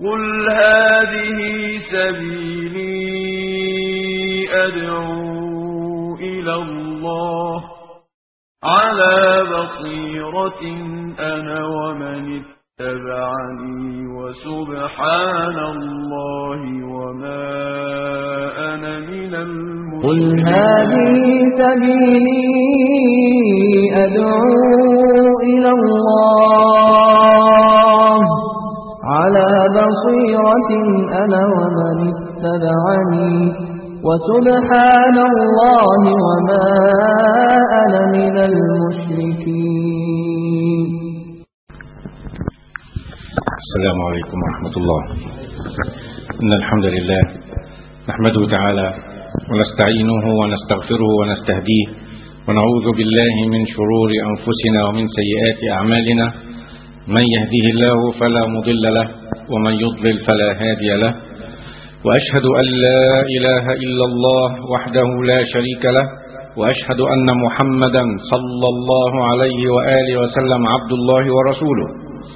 قل هذه سبيلي أدعو إلى الله على بصيرة أنا ومن اتبعني وسبحان الله وما أنا من قل المشركين هذه سبيلي أدعو إلى الله على بصيرة أنا ومن اتبعني وسبحان الله وما أنا من المشركين السلام عليكم ورحمة الله إن الحمد لله نحمده تعالى ونستعينه ونستغفره ونستهديه ونعوذ بالله من شرور أنفسنا ومن سيئات أعمالنا من يهده الله فلا مضل له ومن يضلل فلا هادي له وأشهد أن لا إله إلا الله وحده لا شريك له وأشهد أن محمدا صلى الله عليه وآله وسلم عبد الله ورسوله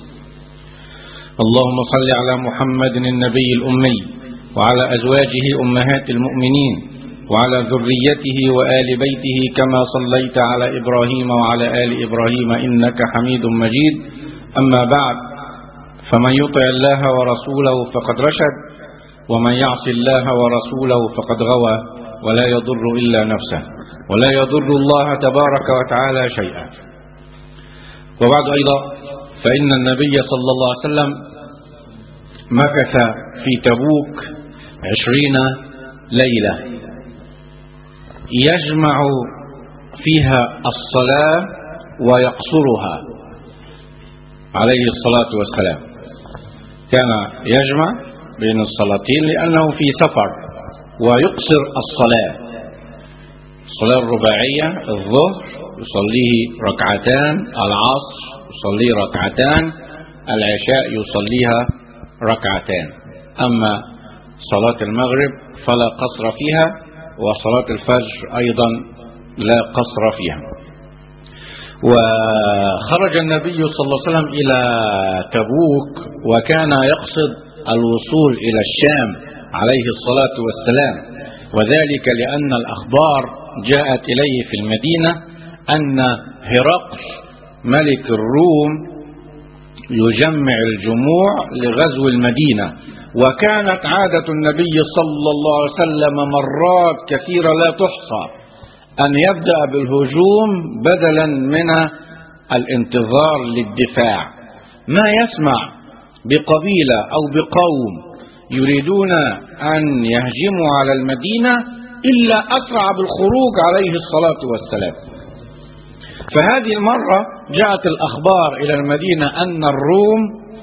اللهم صل على محمد النبي الأمي وعلى أزواجه أمهات المؤمنين وعلى ذريته وآل بيته كما صليت على إبراهيم وعلى آل إبراهيم إنك حميد مجيد أما بعد فمن يطع الله ورسوله فقد رشد ومن يعص الله ورسوله فقد غوى ولا يضر إلا نفسه ولا يضر الله تبارك وتعالى شيئا وبعد أيضا فإن النبي صلى الله عليه وسلم مكث في تبوك عشرين ليلة يجمع فيها الصلاة ويقصرها عليه الصلاة والسلام كان يجمع بين الصلاتين لأنه في سفر ويقصر الصلاة الصلاة الرباعية الظهر يصليه ركعتان العصر يصليه ركعتان العشاء يصليها ركعتان أما صلاة المغرب فلا قصر فيها وصلاة الفجر أيضا لا قصر فيها وخرج النبي صلى الله عليه وسلم إلى تبوك وكان يقصد الوصول إلى الشام عليه الصلاة والسلام وذلك لأن الأخبار جاءت إليه في المدينة أن هرقل ملك الروم يجمع الجموع لغزو المدينة وكانت عادة النبي صلى الله عليه وسلم مرات كثيرة لا تحصى أن يبدأ بالهجوم بدلا من الانتظار للدفاع ما يسمع بقبيلة أو بقوم يريدون أن يهجموا على المدينة إلا أسرع بالخروج عليه الصلاة والسلام فهذه المرة جاءت الأخبار إلى المدينة أن الروم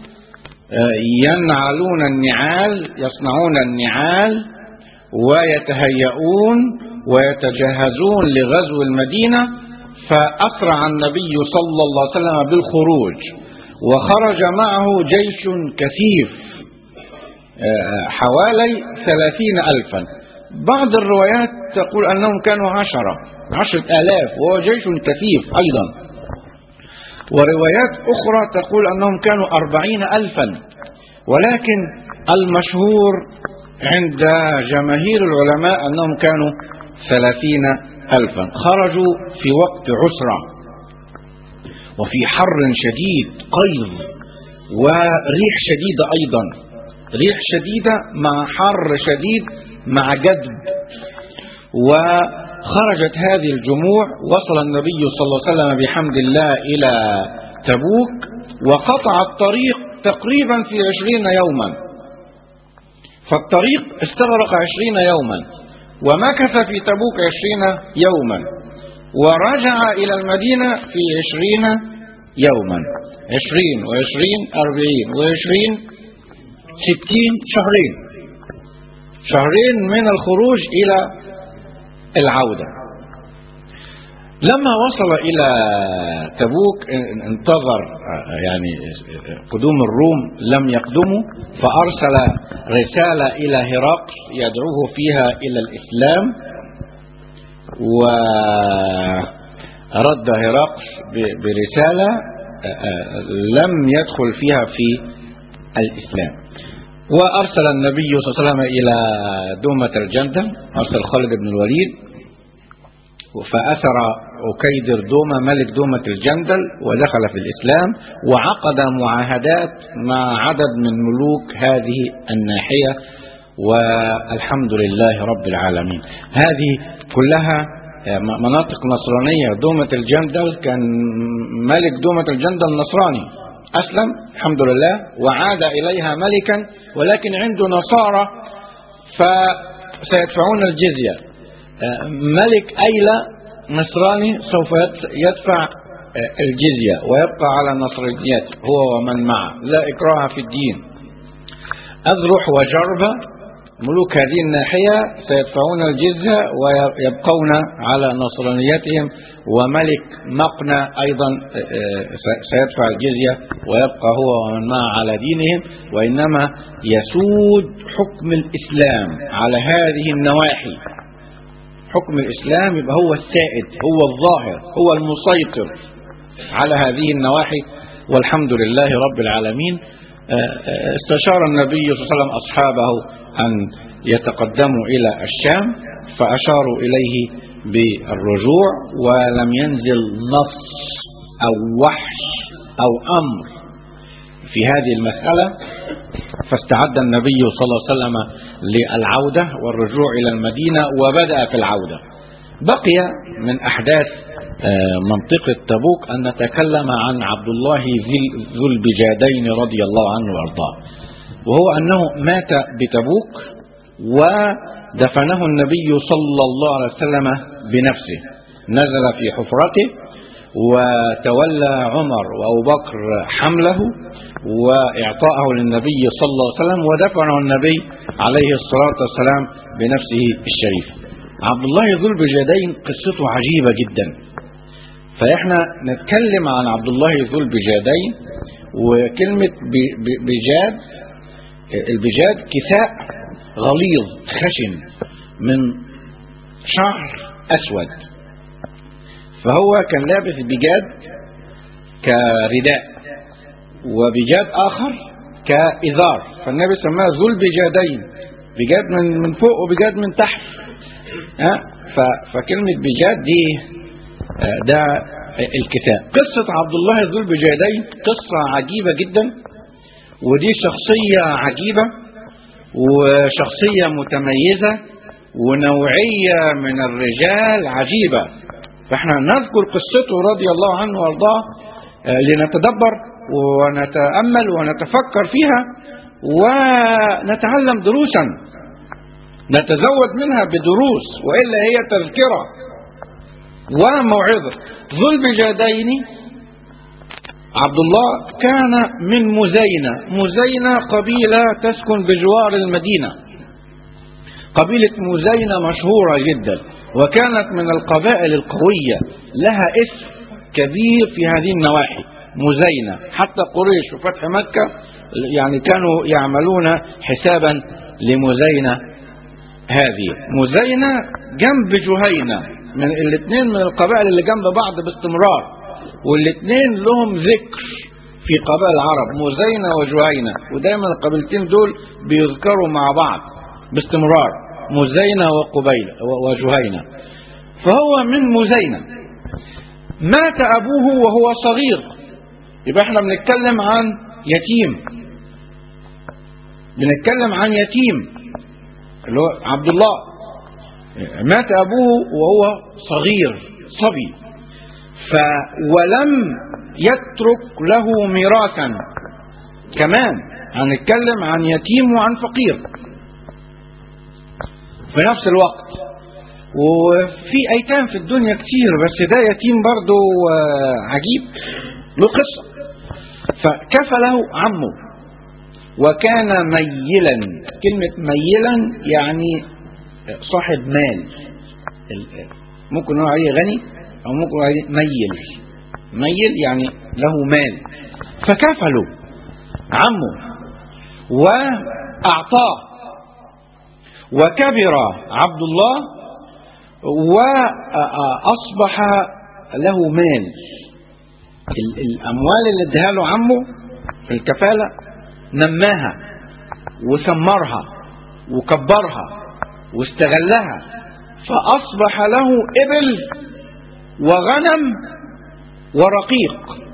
ينعلون النعال يصنعون النعال ويتهيئون ويتجهزون لغزو المدينة فأسرع النبي صلى الله عليه وسلم بالخروج وخرج معه جيش كثيف حوالي ثلاثين ألفا بعض الروايات تقول أنهم كانوا عشرة عشرة آلاف وهو جيش كثيف أيضا وروايات أخرى تقول أنهم كانوا أربعين ألفا ولكن المشهور عند جماهير العلماء أنهم كانوا ثلاثين ألفا خرجوا في وقت عسرة وفي حر شديد قيظ وريح شديدة أيضا ريح شديدة مع حر شديد مع جدب وخرجت هذه الجموع وصل النبي صلى الله عليه وسلم بحمد الله إلى تبوك وقطع الطريق تقريبا في عشرين يوما فالطريق استغرق عشرين يوما ومكث في تبوك عشرين يوما ورجع إلى المدينة في عشرين يوما عشرين وعشرين أربعين وعشرين ستين شهرين شهرين من الخروج إلى العودة لما وصل إلى تبوك انتظر يعني قدوم الروم لم يقدموا فأرسل رسالة إلى هرقل يدعوه فيها إلى الإسلام ورد هرقل برسالة لم يدخل فيها في الإسلام وأرسل النبي صلى الله عليه وسلم إلى دومة الجندل أرسل خالد بن الوليد فأسر أكيدر دومة ملك دومة الجندل ودخل في الإسلام وعقد معاهدات مع عدد من ملوك هذه الناحية والحمد لله رب العالمين هذه كلها مناطق نصرانية دومة الجندل كان ملك دومة الجندل نصراني أسلم الحمد لله وعاد إليها ملكا ولكن عنده نصارى فسيدفعون الجزية ملك أيلة نصراني سوف يدفع الجزية ويبقى على نصرانيته هو ومن معه لا إكراه في الدين أذرح وجربة ملوك هذه الناحية سيدفعون الجزية ويبقون على نصرانيتهم وملك مقنى أيضا سيدفع الجزية ويبقى هو ومن معه على دينهم وإنما يسود حكم الإسلام على هذه النواحي حكم الإسلام يبقى هو السائد هو الظاهر هو المسيطر على هذه النواحي والحمد لله رب العالمين استشار النبي صلى الله عليه وسلم أصحابه أن يتقدموا إلى الشام فأشاروا إليه بالرجوع ولم ينزل نص أو وحش أو أمر في هذه المسألة فاستعد النبي صلى الله عليه وسلم للعودة والرجوع إلى المدينة وبدأ في العودة بقي من أحداث منطقة تبوك أن نتكلم عن عبد الله ذو البجادين رضي الله عنه وأرضاه وهو أنه مات بتبوك ودفنه النبي صلى الله عليه وسلم بنفسه نزل في حفرته وتولى عمر وأبو بكر حمله وإعطاءه للنبي صلى الله عليه وسلم ودفنه النبي عليه الصلاة والسلام بنفسه الشريف عبد الله ذو البجادين قصته عجيبة جدا فإحنا نتكلم عن عبد الله ذو البجادين وكلمة بجاد البجاد كساء غليظ خشن من شعر أسود فهو كان لابس بجاد كرداء وبجاد آخر كإزار فالنبي سماه ذو البجادين بجاد من من فوق وبجاد من تحت ها فكلمة بجاد دي ده الكساء قصة عبد الله ذو البجادين قصة عجيبة جدا ودي شخصية عجيبة وشخصية متميزة ونوعية من الرجال عجيبة فاحنا نذكر قصته رضي الله عنه وارضاه لنتدبر ونتأمل ونتفكر فيها ونتعلم دروسا نتزود منها بدروس وإلا هي تذكرة وموعظة ذو البجادين عبد الله كان من مزينة مزينة قبيلة تسكن بجوار المدينة قبيلة مزينة مشهورة جدا وكانت من القبائل القوية لها اسم كبير في هذه النواحي مزينة حتى قريش في فتح مكة يعني كانوا يعملون حسابا لمزينة هذه مزينة جنب جهينة من الاثنين من القبائل اللي جنب بعض باستمرار والاثنين لهم ذكر في قبائل العرب مزينة وجهينة ودايما القبيلتين دول بيذكروا مع بعض باستمرار مزينة وقبيل وجهينة فهو من مزينة مات أبوه وهو صغير يبقى احنا بنتكلم عن يتيم بنتكلم عن يتيم اللي هو عبد الله مات أبوه وهو صغير صبي ف ولم يترك له ميراثا كمان هنتكلم عن يتيم وعن فقير في نفس الوقت وفي ايتام في الدنيا كتير بس ده يتيم برضه عجيب له قصه فكفله عمه وكان ميلا كلمة ميلا يعني صاحب مال ممكن نقول عليه غني أو ممكن نقول عليه ميل ميل يعني له مال فكفله عمه وأعطاه وكبر عبد الله وأصبح له مال الأموال اللي اداها له عمه في الكفالة نماها وثمرها وكبرها واستغلها فأصبح له إبل وغنم ورقيق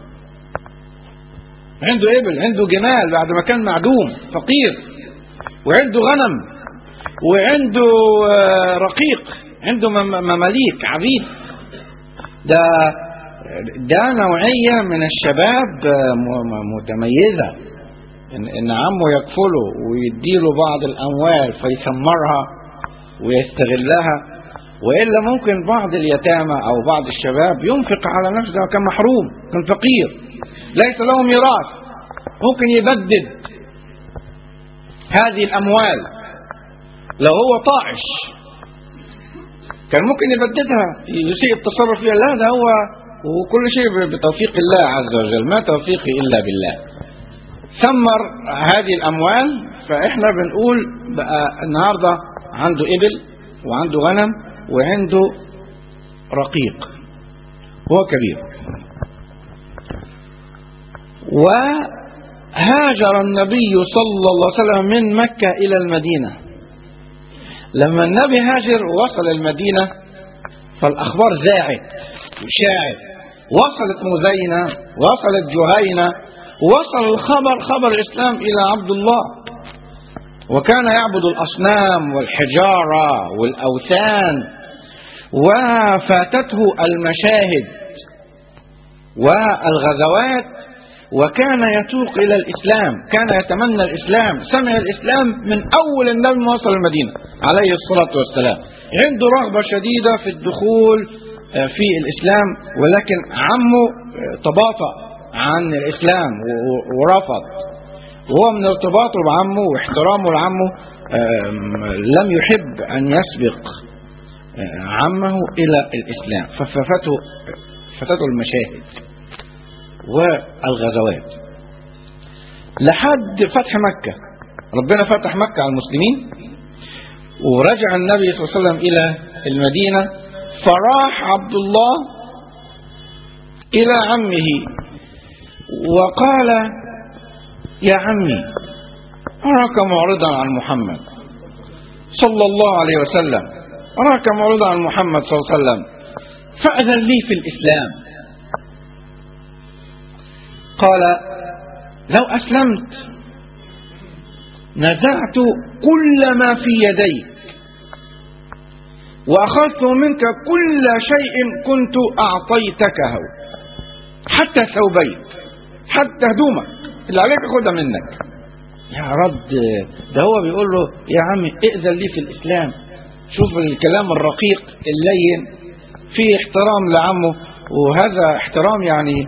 عنده إبل عنده جمال بعد ما كان معدوم فقير وعنده غنم وعنده آه، رقيق عنده مم- مماليك عبيد ده ده نوعية من الشباب آه، م- م- متميزة إن, إن عمه يكفله ويديله بعض الأموال فيثمرها ويستغلها وإلا ممكن بعض اليتامى أو بعض الشباب ينفق على نفسه كان محروم كان فقير ليس له ميراث ممكن يبدد هذه الأموال لو هو طائش كان ممكن يبددها يسيء التصرف فيها لا ده هو وكل شيء بتوفيق الله عز وجل ما توفيقي إلا بالله ثمر هذه الأموال فإحنا بنقول بقى النهاردة عنده إبل وعنده غنم وعنده رقيق هو كبير وهاجر النبي صلى الله عليه وسلم من مكة إلى المدينة لما النبي هاجر وصل المدينة فالأخبار ذاعت وشاعت وصلت مزينة وصلت جهينة وصل الخبر خبر الإسلام إلى عبد الله وكان يعبد الأصنام والحجارة والأوثان وفاتته المشاهد والغزوات وكان يتوق إلى الإسلام كان يتمنى الإسلام سمع الإسلام من أول النبي ما وصل المدينة عليه الصلاة والسلام عنده رغبة شديدة في الدخول في الإسلام ولكن عمه تباطأ عن الإسلام ورفض وهو من ارتباطه بعمه واحترامه لعمه لم يحب أن يسبق عمه إلى الإسلام ففاته فاتته المشاهد والغزوات لحد فتح مكة ربنا فتح مكة على المسلمين ورجع النبي صلى الله عليه وسلم إلى المدينة فراح عبد الله إلى عمه وقال يا عمي أراك معرضا عن محمد صلى الله عليه وسلم أراك معرضا عن محمد صلى الله عليه وسلم فأذن لي في الإسلام قال لو أسلمت نزعت كل ما في يديك وأخذت منك كل شيء كنت أعطيتكه حتى ثوبيك حتى هدومك اللي عليك أخذها منك يا رد ده هو بيقول له يا عمي ائذن لي في الإسلام شوف الكلام الرقيق اللين فيه احترام لعمه وهذا احترام يعني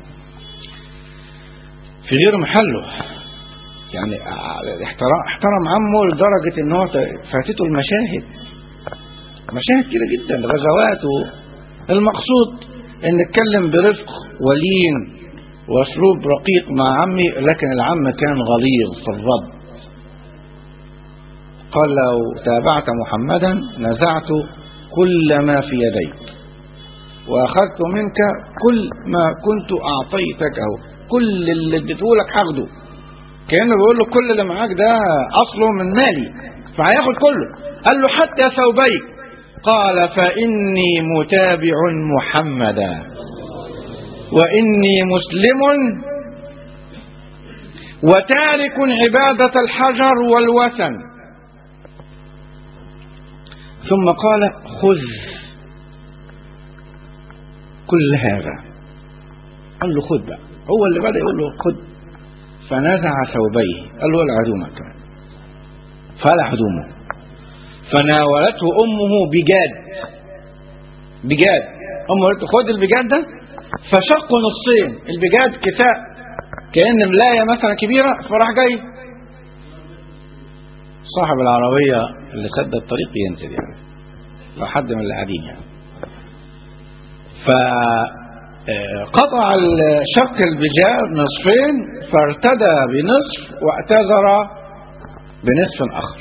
في غير محله يعني احترام, احترم عمه لدرجة ان هو فاتته المشاهد مشاهد كده جدا غزوات المقصود ان نتكلم برفق ولين واسلوب رقيق مع عمي لكن العم كان غليظ في الرد قال لو تابعت محمدا نزعت كل ما في يديك واخذت منك كل ما كنت اعطيتكه كل اللي اديتهولك هاخده كانه بيقول له كل اللي معاك ده اصله من مالي فهياخد كله قال له حتى ثوبيك قال فاني متابع محمدا واني مسلم وتارك عباده الحجر والوثن ثم قال خذ كل هذا قال له خذ بقى هو اللي بدأ يقول له خذ فنزع ثوبيه قال له الع هدومك كمان فلع هدومه فناولته امه بجاد بجاد امه قالت له خد البجاد ده فشقوا نصين البجاد كساء كأن ملاية مثلا كبيرة فراح جاي صاحب العربية اللي سد الطريق ينزل يعني لو حد من اللي قاعدين يعني فقطع شق البجاد نصفين فارتدى بنصف واعتذر بنصف اخر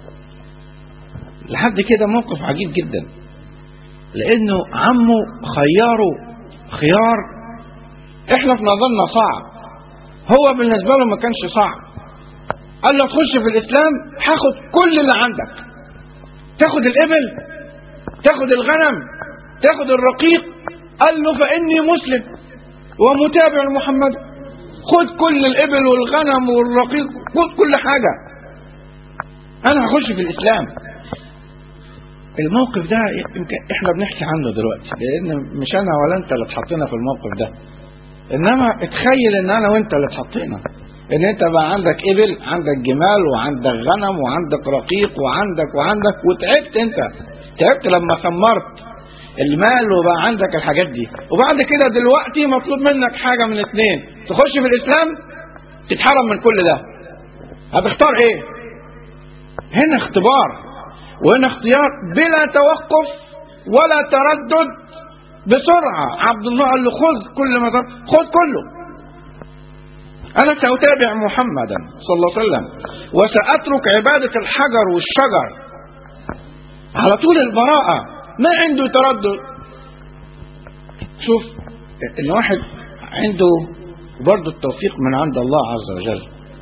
لحد كده موقف عجيب جدا لانه عمه خياره خيار احنا في نظرنا صعب هو بالنسبه له ما كانش صعب قال له تخش في الاسلام هاخد كل اللي عندك تاخد الابل تاخد الغنم تاخد الرقيق قال له فاني مسلم ومتابع لمحمد خد كل الابل والغنم والرقيق خد كل حاجه انا هخش في الاسلام الموقف ده يمكن احنا بنحكي عنه دلوقتي لان مش انا ولا انت اللي اتحطينا في الموقف ده انما اتخيل ان انا وانت اللي اتحطينا ان انت بقى عندك ابل عندك جمال وعندك غنم وعندك رقيق وعندك وعندك وتعبت انت تعبت لما ثمرت المال وبقى عندك الحاجات دي وبعد كده دلوقتي مطلوب منك حاجه من اتنين تخش في الاسلام تتحرم من كل ده هتختار ايه هنا اختبار وهنا اختيار بلا توقف ولا تردد بسرعة عبد الله قال له خذ كل ما تر- خذ كله أنا سأتابع محمدا صلى الله عليه وسلم وسأترك عبادة الحجر والشجر على طول البراءة ما عنده تردد شوف إن واحد عنده برضه التوفيق من عند الله عز وجل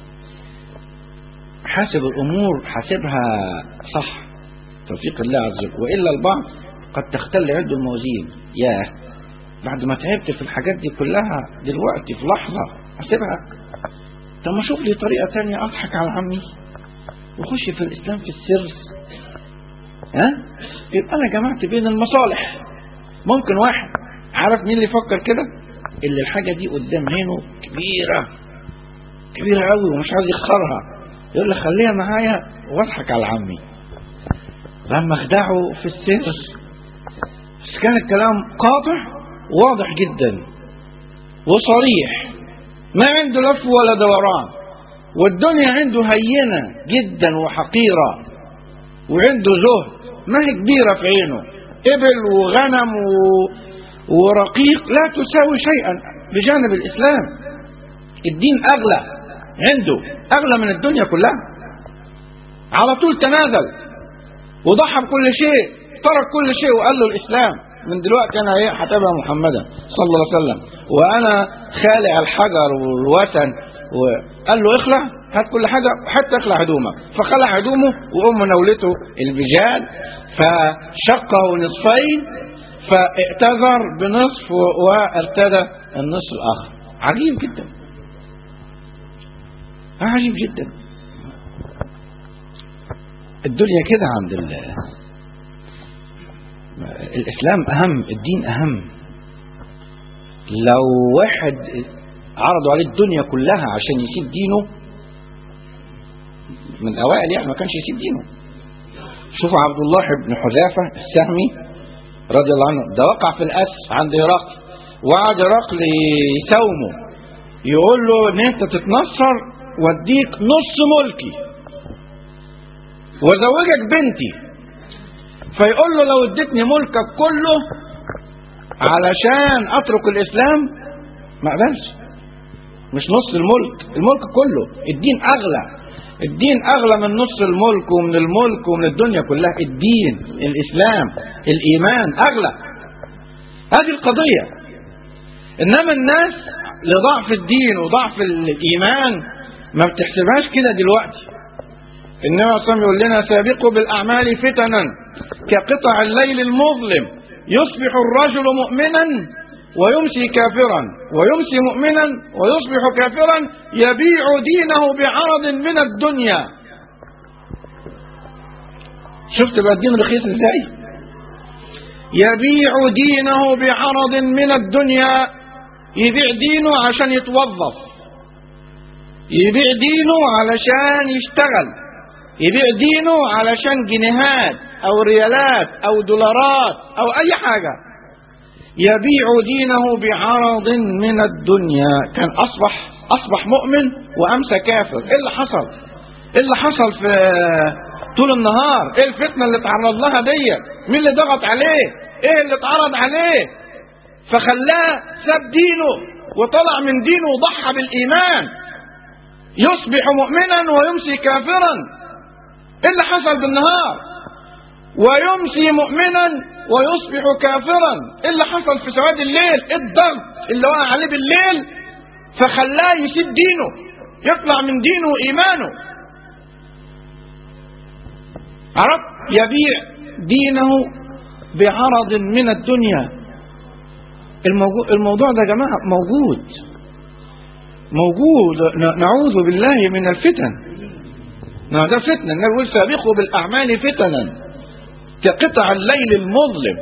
حاسب الأمور حاسبها صح توفيق الله عز وجل وإلا البعض قد تختل عنده الموازين ياه بعد ما تعبت في الحاجات دي كلها دلوقتي في لحظة حاسبها طب ما اشوف لي طريقة تانية اضحك على عمي واخش في الاسلام في السر ها يبقى انا جمعت بين المصالح ممكن واحد عارف مين اللي يفكر كده اللي الحاجة دي قدام عينه كبيرة كبيرة قوي ومش عايز يخسرها يقول لك خليها معايا واضحك على عمي لما اخدعه في السر بس كان الكلام قاطع واضح جدا وصريح ما عنده لف ولا دوران والدنيا عنده هينة جدا وحقيرة وعنده زهد ما هي كبيرة في عينه إبل وغنم و... ورقيق لا تساوي شيئا بجانب الإسلام الدين أغلى عنده أغلى من الدنيا كلها على طول تنازل وضحى بكل شيء ترك كل شيء وقال له الإسلام من دلوقتي أنا إيه هتابع محمدا صلى الله عليه وسلم وأنا خالع الحجر والوثن وقال له اخلع هات كل حاجة حتى اخلع هدومك فخلع هدومه وأم نولته البجال فشقه نصفين فاعتذر بنصف وارتدى النصف الآخر عجيب جدا عجيب جدا الدنيا كده عند ال... الإسلام أهم الدين أهم لو واحد عرضوا عليه الدنيا كلها عشان يسيب دينه من الأوائل يعني ما كانش يسيب دينه شوفوا عبد الله بن حذافة السهمي رضي الله عنه ده وقع في الأسر عند هرقل وقعد هرقل يساومه يقول له ان انت تتنصر واديك نص ملكي وزوجك بنتي فيقول له لو اديتني ملكك كله علشان اترك الاسلام ما اقبلش مش نص الملك الملك كله الدين اغلى الدين اغلى من نص الملك ومن الملك ومن الدنيا كلها الدين الاسلام الايمان اغلى هذه القضيه انما الناس لضعف الدين وضعف الايمان ما بتحسبهاش كده دلوقتي النبي صلى الله عليه وسلم يقول لنا سابقوا بالاعمال فتنا كقطع الليل المظلم يصبح الرجل مؤمنا ويمسي كافرا ويمسي مؤمنا ويصبح كافرا يبيع دينه بعرض من الدنيا شفت بقى الدين رخيص ازاي يبيع دينه بعرض من الدنيا يبيع دينه عشان يتوظف يبيع دينه علشان يشتغل يبيع دينه علشان جنيهات او ريالات او دولارات او اي حاجة يبيع دينه بعرض من الدنيا كان اصبح اصبح مؤمن وامسى كافر ايه اللي حصل ايه اللي حصل في طول النهار ايه الفتنة اللي اتعرض لها دي مين اللي ضغط عليه ايه اللي اتعرض عليه فخلاه ساب دينه وطلع من دينه وضحى بالايمان يصبح مؤمنا ويمسي كافرا ايه اللي حصل بالنهار ويمسي مؤمنا ويصبح كافرا ايه اللي حصل في سواد الليل ايه الضغط اللي وقع عليه بالليل فخلاه يسيب دينه يطلع من دينه وايمانه عرب يبيع دينه بعرض من الدنيا الموضوع, الموضوع ده يا جماعة موجود موجود ن- نعوذ بالله من الفتن ما ده فتنة النبي يقول سابقوا بالأعمال فتنا كقطع الليل المظلم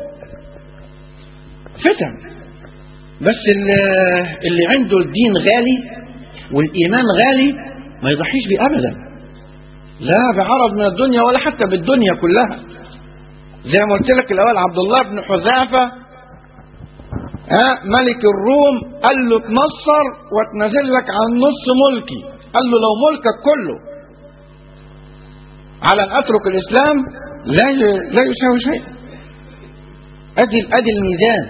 فتن بس اللي, اللي عنده الدين غالي والإيمان غالي ما يضحيش بيه أبدا لا بعرض من الدنيا ولا حتى بالدنيا كلها زي ما قلت لك الأول عبد الله بن حذافة ها ملك الروم قال له اتنصر واتنازل لك عن نص ملكي قال له لو ملكك كله على ان اترك الاسلام لا ي- لا يساوي شيئا ادي ادي الميزان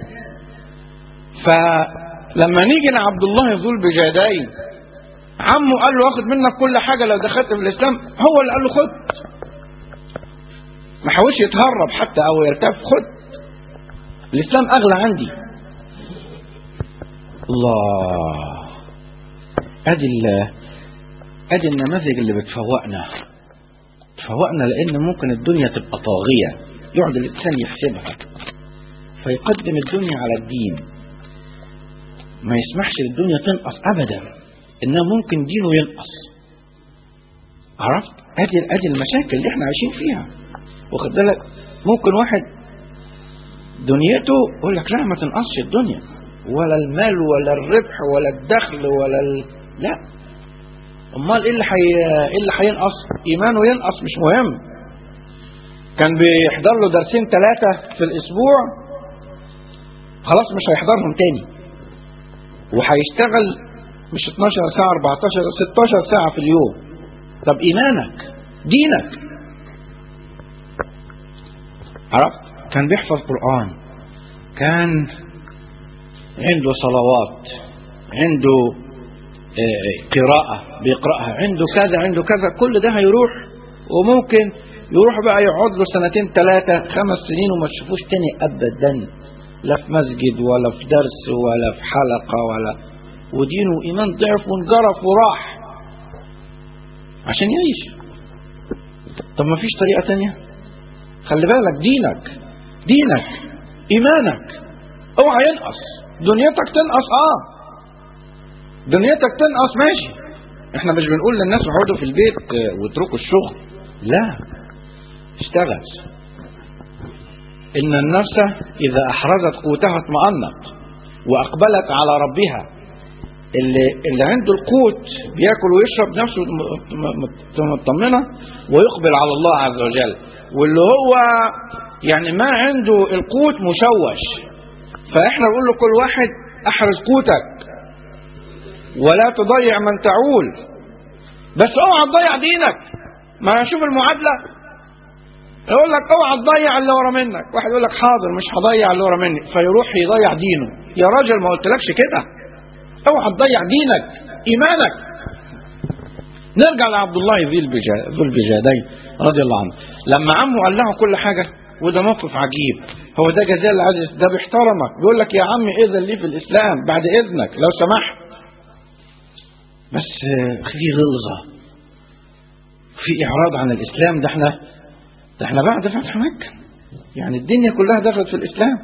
فلما نيجي لعبد الله ذو البجادين عمه قال له اخد منك كل حاجه لو دخلت في الاسلام هو اللي قال له خد ما حاولش يتهرب حتى او يرتاب خد الاسلام اغلى عندي الله ادي ال- ادي النماذج اللي بتفوقنا تفوقنا لان ممكن الدنيا تبقى طاغيه يقعد الانسان يحسبها فيقدم الدنيا على الدين ما يسمحش للدنيا تنقص ابدا انها ممكن دينه ينقص عرفت ادي ادي المشاكل اللي احنا عايشين فيها واخد بالك ممكن واحد دنيته يقول لك لا ما تنقصش الدنيا ولا المال ولا الربح ولا الدخل ولا ال... لا امال ايه اللي حي... ايه اللي هينقص ايمانه ينقص مش مهم كان بيحضر له درسين ثلاثه في الاسبوع خلاص مش هيحضرهم تاني وهيشتغل مش 12 ساعه 14 16 ساعه في اليوم طب ايمانك دينك عرفت كان بيحفظ قران كان عنده صلوات عنده آه، قراءة بيقرأها عنده كذا عنده كذا كل ده هيروح وممكن يروح بقى يقعد له سنتين ثلاثة خمس سنين وما تشوفوش تاني أبدا لا في مسجد ولا في درس ولا في حلقة ولا ودينه إيمان ضعف وانجرف وراح عشان يعيش طب ما فيش طريقة تانية خلي بالك دينك دينك إيمانك اوعى ينقص دنيتك تنقص اه دنيتك تنقص ماشي احنا مش بنقول للناس اقعدوا في البيت آه، واتركوا الشغل لا اشتغل ان النفس اذا احرزت قوتها اطمأنت واقبلت على ربها اللي, اللي عنده القوت بياكل ويشرب نفسه م- م- مطمنه ويقبل على الله عز وجل واللي هو يعني ما عنده القوت مشوش فاحنا بنقول لكل واحد احرز قوتك ولا تضيع من تعول بس اوعى تضيع دينك ما شوف المعادله يقول لك اوعى تضيع اللي ورا منك واحد يقول لك حاضر مش هضيع اللي ورا مني فيروح يضيع دينه يا راجل ما قلتلكش كده اوعى تضيع دينك ايمانك نرجع لعبد الله ذي البجا- ذو البجادين رضي الله عنه لما عمه قال له كل حاجه وده موقف عجيب هو ده جزاء العزيز ده بيحترمك بيقول لك يا عمي اذن لي في الاسلام بعد اذنك لو سمحت بس آه، في غلظه في اعراض عن الاسلام ده احنا ده احنا بعد فتح مكه يعني الدنيا كلها دخلت في الاسلام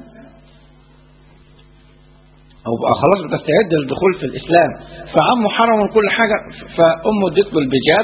او بقى خلاص بتستعد للدخول في الاسلام فعمه حرم من كل حاجه فامه ادت له البجاد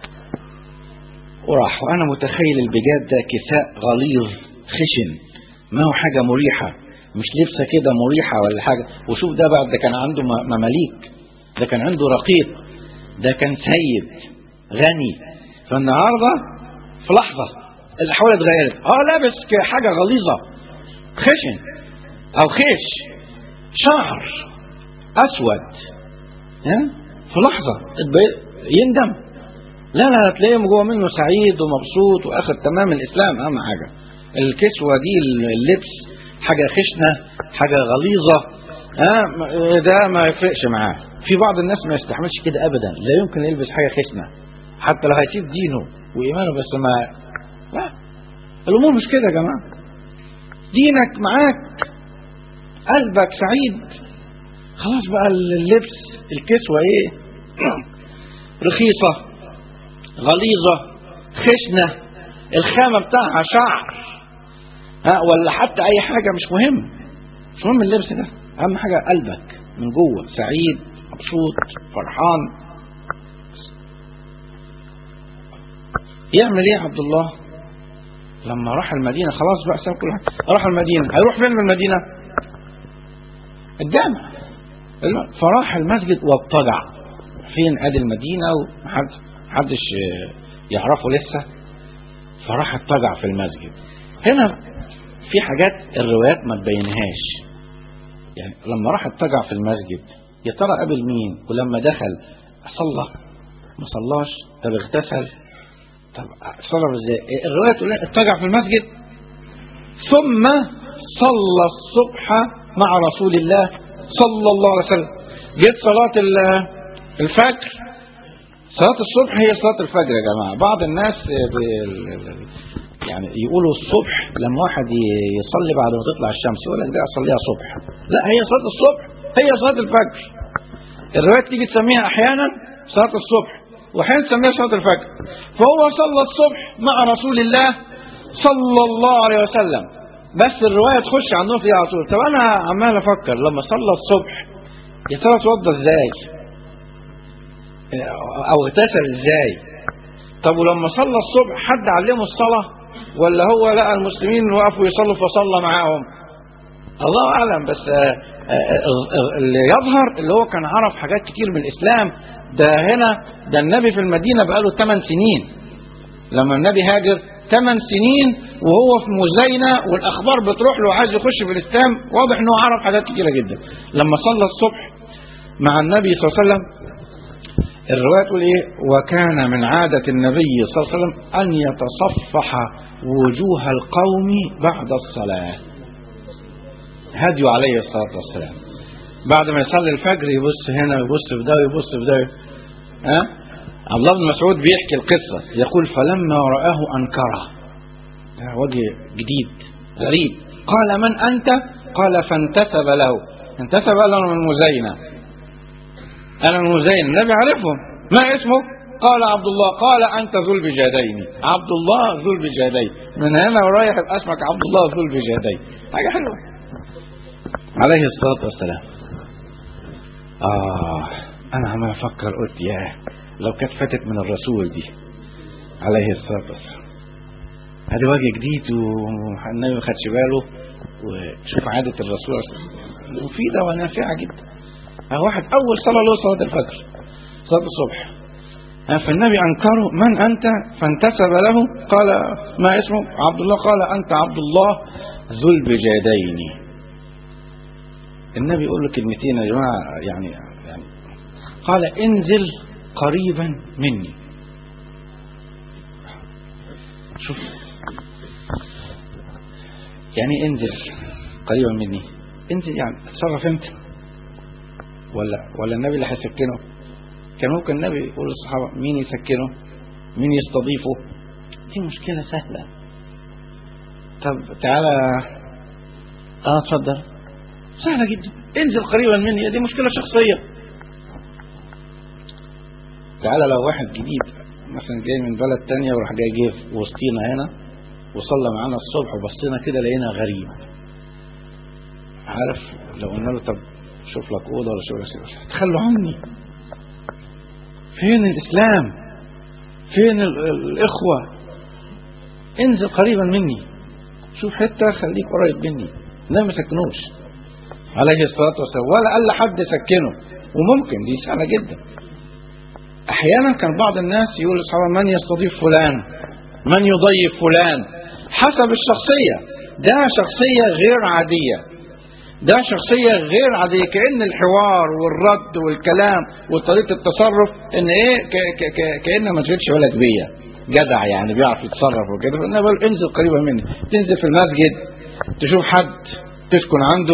وراح وانا متخيل البجاد ده كساء غليظ خشن ما هو حاجه مريحه مش لبسه كده مريحه ولا حاجه وشوف ده بقى ده كان عنده م- مماليك ده كان عنده رقيق ده كان سيد غني فالنهارده في لحظه الاحوال اتغيرت اه لابس ك- حاجه غليظه خشن او خيش شعر اسود ها في لحظه اتبي- يندم لا لا هتلاقيه جوه منه سعيد ومبسوط واخد تمام الاسلام اهم حاجه الكسوه دي اللبس حاجه خشنه حاجه غليظه ها م- ده ما يفرقش معاه في بعض الناس ما يستحملش كده ابدا لا يمكن يلبس حاجه خشنه حتى لو هيسيب دينه وايمانه بس ما لا الامور مش كده يا جماعه دينك معاك قلبك سعيد خلاص بقى اللبس الكسوه ايه رخيصه غليظه خشنه الخامة بتاعها شعر ها ولا حتى أي حاجة مش مهم مش مهم اللبس ده أهم حاجة قلبك من جوه سعيد مبسوط فرحان يعمل ايه يا عبد الله لما راح المدينة خلاص بقى ساب كل حاجة راح المدينة هيروح فين من المدينة الجامع فراح المسجد واضطجع فين ادي المدينة ومحدش يعرفه لسه فراح اضطجع في المسجد هنا في حاجات الروايات ما تبينهاش يعني لما راح اضطجع في المسجد يا ترى قابل مين ولما دخل صلى ما صلاش طب اغتسل طب صلى ازاي الروايه تقول اضطجع في المسجد ثم صلى الصبح مع رسول الله صلى الله عليه وسلم جت صلاة الفجر صلاة الصبح هي صلاة الفجر يا جماعة بعض الناس يعني يقولوا الصبح لما واحد يصلي بعد ما تطلع الشمس يقول لك ده اصليها صبح لا هي صلاة الصبح هي صلاة الفجر الروايات تيجي تسميها احيانا صلاة الصبح واحيانا تسميها صلاة الفجر فهو صلى الصبح مع رسول الله صلى الله عليه وسلم بس الرواية تخش على النقطة دي على طول طب انا عمال افكر لما صلى الصبح يا ترى اتوضى ازاي او اغتسل ازاي طب ولما صلى الصبح حد علمه الصلاة ولا هو لقى المسلمين وقفوا يصلوا فصلى معاهم الله اعلم بس اللي يظهر اللي هو كان عرف حاجات كتير من الاسلام ده هنا ده النبي في المدينه بقاله 8 سنين لما النبي هاجر 8 سنين وهو في مزينه والاخبار بتروح له عايز يخش في الاسلام واضح انه عرف حاجات كتيره جدا لما صلى الصبح مع النبي صلى الله عليه وسلم الروايه تقول ايه وكان من عاده النبي صلى الله عليه وسلم ان يتصفح وجوه القوم بعد الصلاه هدي عليه الصلاة والسلام بعد ما يصلي الفجر يبص هنا ويبص في ده ويبص في ده ها عبد الله بن مسعود بيحكي القصة يقول فلما رآه أنكره ده وجه جديد غريب قال من أنت قال فانتسب له انتسب له من مزينة أنا من مزينة النبي عرفهم ما اسمه قال عبد الله قال أنت ذو البجادين عبد الله ذو البجادين من هنا ورايح يبقى اسمك عبد الله ذو البجادين حاجة حلوة عليه الصلاة والسلام آه أنا عمال أفكر قلت ياه لو كانت فاتت من الرسول دي عليه الصلاة والسلام هذا وجه جديد والنبي ما خدش باله وشوف عادة الرسول مفيدة ونافعة جدا واحد أول صلاة له صلاة الفجر صلاة الصبح فالنبي أنكره من أنت فانتسب له قال ما اسمه عبد الله قال أنت عبد الله ذو البجادين النبي يقول له كلمتين يا جماعة يعني, يعني قال انزل قريبا مني شوف يعني انزل قريبا مني انزل يعني اتصرف انت ولا ولا النبي اللي هيسكنه كان ممكن النبي يقول للصحابة مين يسكنه مين يستضيفه دي مشكلة سهلة طب تعالى اه اتفضل سهلة جدا انزل قريبا مني دي مشكلة شخصية تعالى لو واحد جديد مثلا جاي من بلد تانية وراح جاي جه في وسطينا هنا وصلى معانا الصبح وبصينا كده لقينا غريب عارف لو قلنا له طب شوف لك اوضه ولا شوف لك تخلوا عني فين الاسلام فين الاخوه انزل قريبا مني شوف حته خليك قريب مني لا ما سكنوش عليه الصلاه والسلام ولا قال لحد سكنه وممكن دي سهله جدا احيانا كان بعض الناس يقول لاصحابه من يستضيف فلان من يضيف فلان حسب الشخصيه ده شخصيه غير عاديه ده شخصية غير عادية كأن الحوار والرد والكلام وطريقة التصرف ان ايه ك ك ك كأن ما تشيلش ولد بيا جدع يعني بيعرف يتصرف وكده فانا بقول انزل قريبا مني تنزل في المسجد تشوف حد تسكن عنده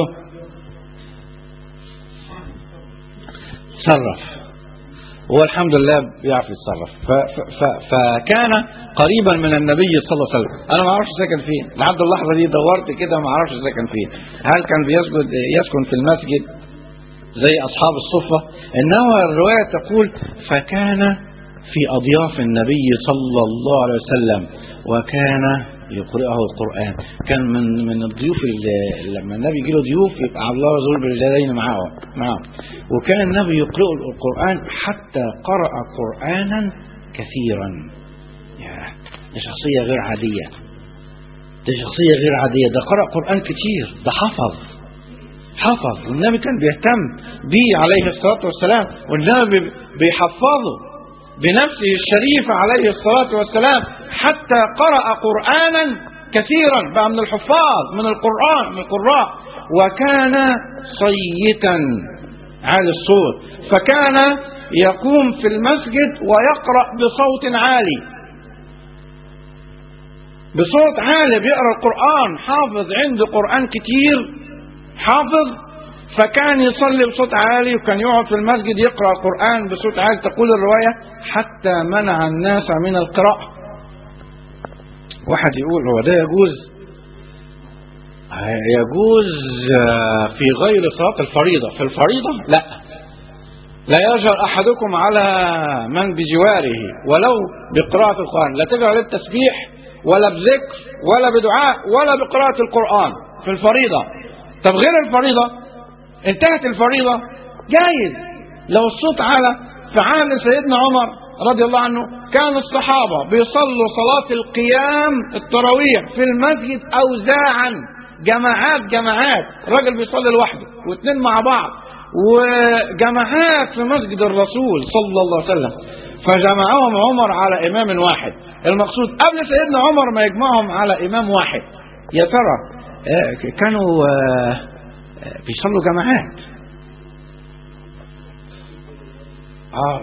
تصرف هو الحمد لله بيعرف يتصرف ف ف ف فكان قريبا من النبي صلى الله عليه وسلم انا ما اعرفش ساكن فين لحد اللحظه دي دورت كده ما اعرفش ساكن فين هل كان بيسجد يسكن في المسجد زي اصحاب الصفه انما الروايه تقول فكان في اضياف النبي صلى الله عليه وسلم وكان يقرأه القرآن كان من من الضيوف اللي لما النبي يجي له ضيوف يبقى عبد الله رسول بالجلالين معاه معاه وكان النبي يقرأ القرآن حتى قرأ قرآنا كثيرا يا ده شخصية غير عادية ده شخصية غير عادية ده قرأ قرآن كتير ده حفظ حفظ والنبي كان بيهتم بيه عليه الصلاة والسلام والنبي بيحفظه بنفسه الشريفة عليه الصلاة والسلام حتى قرأ قرآنا كثيرا بقى من الحفاظ من القرآن من القراء وكان صيتا عالي الصوت فكان يقوم في المسجد ويقرأ بصوت عالي بصوت عالي بيقرأ القرآن حافظ عنده قرآن كتير حافظ فكان يصلي بصوت عالي وكان يقعد في المسجد يقرأ القرآن بصوت عالي تقول الرواية حتى منع الناس من القراءة واحد يقول هو ده يجوز يجوز في غير صلاة الفريضة في الفريضة لا لا يجهر أحدكم على من بجواره ولو بقراءة القرآن لا تجهر للتسبيح ولا بذكر ولا بدعاء ولا بقراءة القرآن في الفريضة طب غير الفريضة انتهت الفريضة جايز لو الصوت على في عهد سيدنا عمر رضي الله عنه كان الصحابة بيصلوا صلاة القيام التراويح في المسجد أوزاعا جماعات جماعات راجل بيصلي لوحده واثنين مع بعض وجماعات في مسجد الرسول صلى الله عليه وسلم فجمعهم عمر على إمام واحد المقصود قبل سيدنا عمر ما يجمعهم على إمام واحد يا ترى كانوا بيصلوا جماعات اه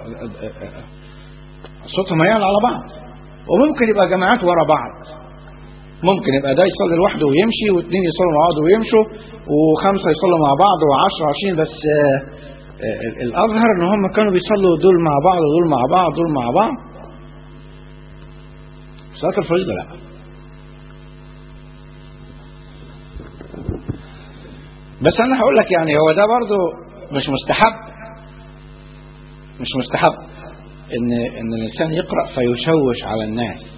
صوتهم ميال على بعض وممكن يبقى جماعات ورا بعض ممكن يبقى ده يصلي لوحده ويمشي واثنين يصلوا مع بعض ويمشوا وخمسه يصلوا مع بعض وعشرة عشرين بس آه آه الاظهر ان هم كانوا بيصلوا دول مع بعض ودول مع بعض دول مع بعض صلاه الفريضه لا بس انا هقول لك يعني هو ده برضو مش مستحب مش مستحب ان ان الانسان يقرا فيشوش على الناس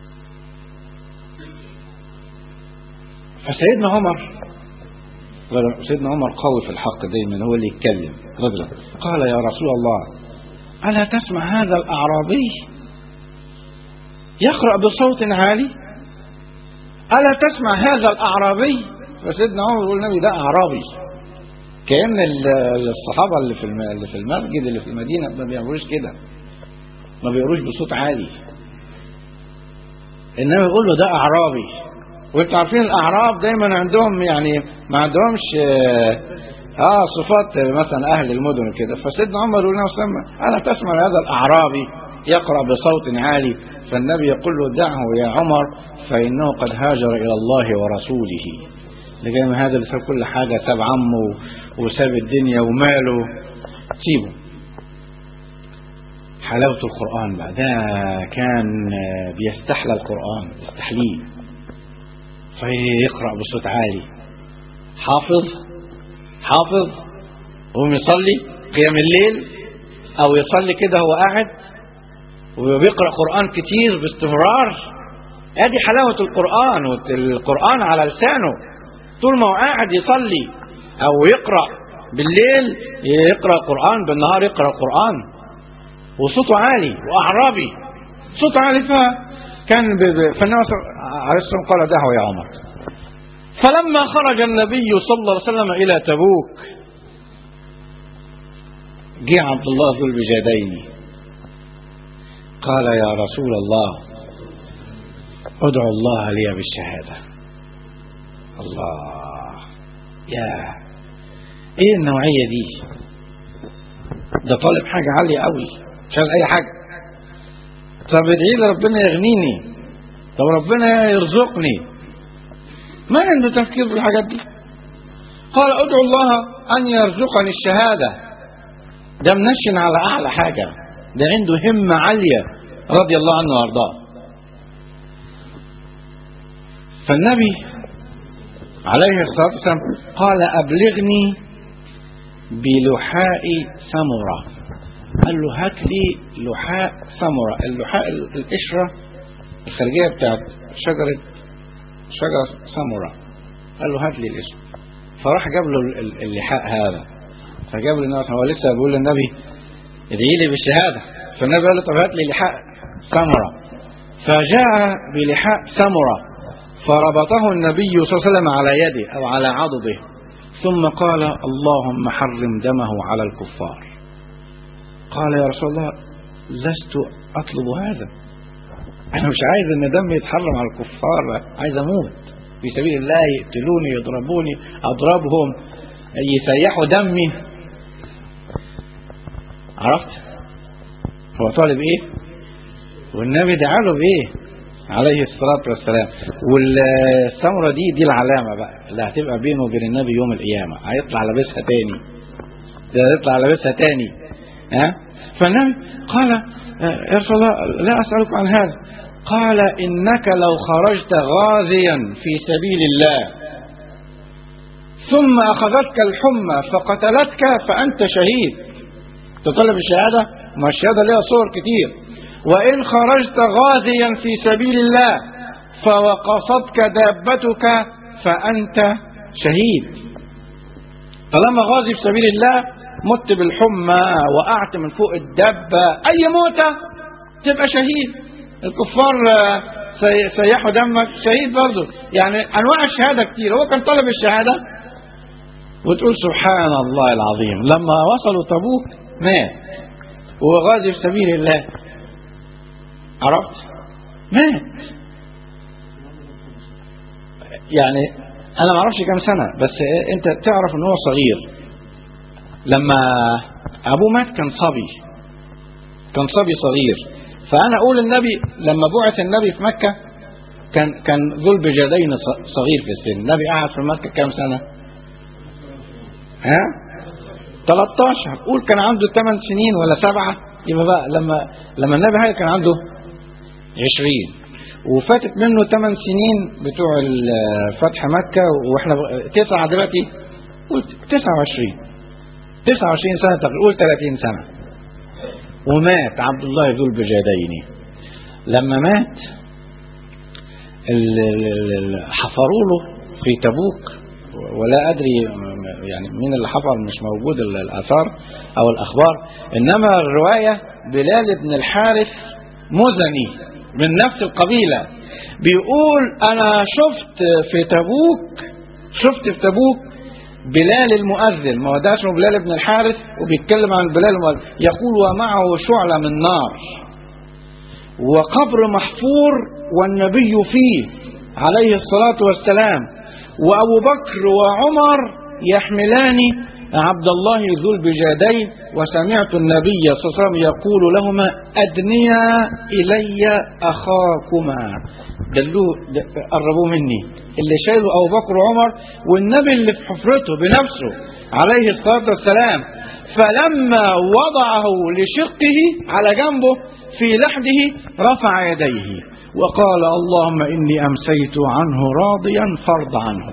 فسيدنا عمر سيدنا عمر قوي في الحق دايما هو اللي يتكلم رجلا قال يا رسول الله الا تسمع هذا الاعرابي يقرا بصوت عالي الا تسمع هذا الاعرابي فسيدنا عمر يقول النبي ده اعرابي كان الصحابه اللي في اللي في المسجد اللي في المدينه ما بيعملوش كده ما بيقروش بصوت عالي انما يقول له ده اعرابي وانتوا عارفين الاعراب دايما عندهم يعني ما عندهمش اه صفات مثلا اهل المدن كده فسيدنا عمر يقول له الا تسمع هذا الاعرابي يقرا بصوت عالي فالنبي يقول له دعه يا عمر فانه قد هاجر الى الله ورسوله لجاي من هذا اللي ساب كل حاجة ساب عمه وساب الدنيا وماله سيبه حلاوة القرآن بقى ده كان بيستحلى القرآن يستحليه فيقرأ بصوت عالي حافظ حافظ وهم يصلي قيام الليل أو يصلي كده هو قاعد وبيقرأ قرآن كتير باستمرار ادي حلاوة القرآن والقرآن على لسانه طول ما هو قاعد يصلي او يقرا بالليل يقرا قران بالنهار يقرا قران وصوته عالي واعرابي صوت عالي فكان فالنبي عليه الصلاه قال دعوه يا عمر فلما خرج النبي صلى الله عليه وسلم الى تبوك جه عبد الله ذو البجادين قال يا رسول الله ادعو الله لي بالشهاده الله يا ايه النوعية دي ده طالب حاجة عالية قوي مش عايز اي حاجة طب ادعي لي ربنا يغنيني طب ربنا يرزقني ما عنده تفكير في الحاجات دي قال ادعو الله ان يرزقني الشهادة ده منشن على اعلى حاجة ده عنده همة عالية رضي الله عنه وارضاه فالنبي عليه الصلاة والسلام قال أبلغني بلحاء ثمرة قال له هات لي لحاء ثمرة اللحاء القشرة الخارجية بتاعت شجرة شجرة سامورا قال له هات لي الاسم فراح جاب له ال- ال- اللحاء هذا فجاب له النبي هو لسه بيقول للنبي ادعي لي بالشهادة فالنبي قال له طب هات لي لحاء سامورا فجاء بلحاء سامورا فربطه النبي صلى الله عليه وسلم على يده أو على عضده ثم قال اللهم حرم دمه على الكفار قال يا رسول الله لست أطلب هذا أنا مش عايز إن دمي يتحرم على الكفار عايز أموت في سبيل الله يقتلوني يضربوني أضربهم يسيحوا دمي عرفت هو طالب إيه والنبي دعا له بإيه عليه الصلاة والسلام والثمرة دي دي العلامة بقى اللي هتبقى بينه وبين النبي يوم القيامة هيطلع لابسها تاني ده هيطلع لابسها تاني ها فالنبي قال آه، يا رسول الله لا أسألك عن هذا قال إنك لو خرجت غازيا في سبيل الله ثم أخذتك الحمى فقتلتك فأنت شهيد تطلب الشهادة ما الشهادة لها صور كتير وإن خرجت غازيا في سبيل الله فوقصتك دابتك فأنت شهيد طالما غازي في سبيل الله مت بالحمى وقعت من فوق الدبة أي موتة تبقى شهيد الكفار آه، سي- سيحوا دمك شهيد برضه يعني أنواع الشهادة كتير هو كان طلب الشهادة وتقول سبحان الله العظيم لما وصلوا تبوك مات وهو غازي في سبيل الله عرفت مات يعني انا ما اعرفش كام سنه بس انت تعرف ان هو صغير لما ابوه مات كان صبي كان صبي صغير فانا اقول النبي لما بعث النبي في مكه كان كان ذو البجادين ص- صغير في السن النبي قعد في مكه كام سنه ها 13 قول كان عنده 8 سنين ولا سبعة يبقى بقى لما لما النبي هاي كان عنده 20 وفاتت منه 8 سنين بتوع ال- فتح مكة واحنا بق- تسعة دلوقتي قول 29 29 سنة تقريبا قول 30 سنة ومات عبد الله ذو البجادين لما مات ال- ال- ال- حفروا له في تبوك ولا ادري يعني مين اللي حفر مش موجود ال- الاثار او الاخبار انما الروايه بلال بن الحارث مزني من نفس القبيله بيقول انا شفت في تبوك شفت في تبوك بلال المؤذن ما هو ده اسمه بلال بن الحارث وبيتكلم عن بلال المؤذن يقول ومعه شعلة من نار وقبر محفور والنبي فيه عليه الصلاة والسلام وأبو بكر وعمر يحملان عبد الله ذو البجادين وسمعت النبي صلى الله عليه وسلم يقول لهما أدنيا إلي أخاكما دلوه د- قربوه مني اللي شايله أبو بكر وعمر والنبي اللي في حفرته بنفسه عليه الصلاة والسلام فلما وضعه لشقه على جنبه في لحده رفع يديه وقال اللهم إني أمسيت عنه راضيا فرض عنه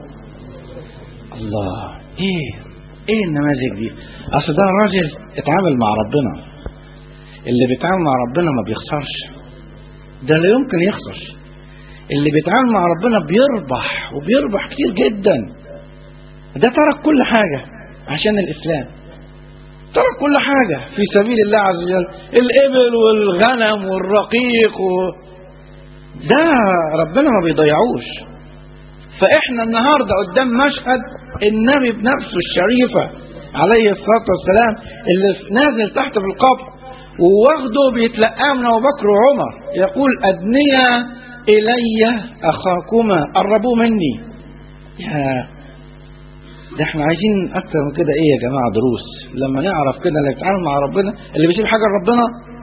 الله ايه ايه النماذج دي اصل ده راجل اتعامل مع ربنا اللي بيتعامل مع ربنا ما بيخسرش ده لا يمكن يخسر اللي بيتعامل مع ربنا بيربح وبيربح كتير جدا ده ترك كل حاجة عشان الإسلام ترك كل حاجة في سبيل الله عز وجل الإبل والغنم والرقيق و... ده ربنا ما بيضيعوش فإحنا النهاردة قدام مشهد النبي بنفسه الشريفة عليه الصلاة والسلام اللي نازل تحت في القبر وواخده بيتلقاه من أبو بكر وعمر يقول أدنيا إلي أخاكما قربوه مني يا ده احنا عايزين اكتر من كده ايه يا جماعه دروس لما نعرف كده اللي بيتعامل مع ربنا اللي بيسيب حاجه لربنا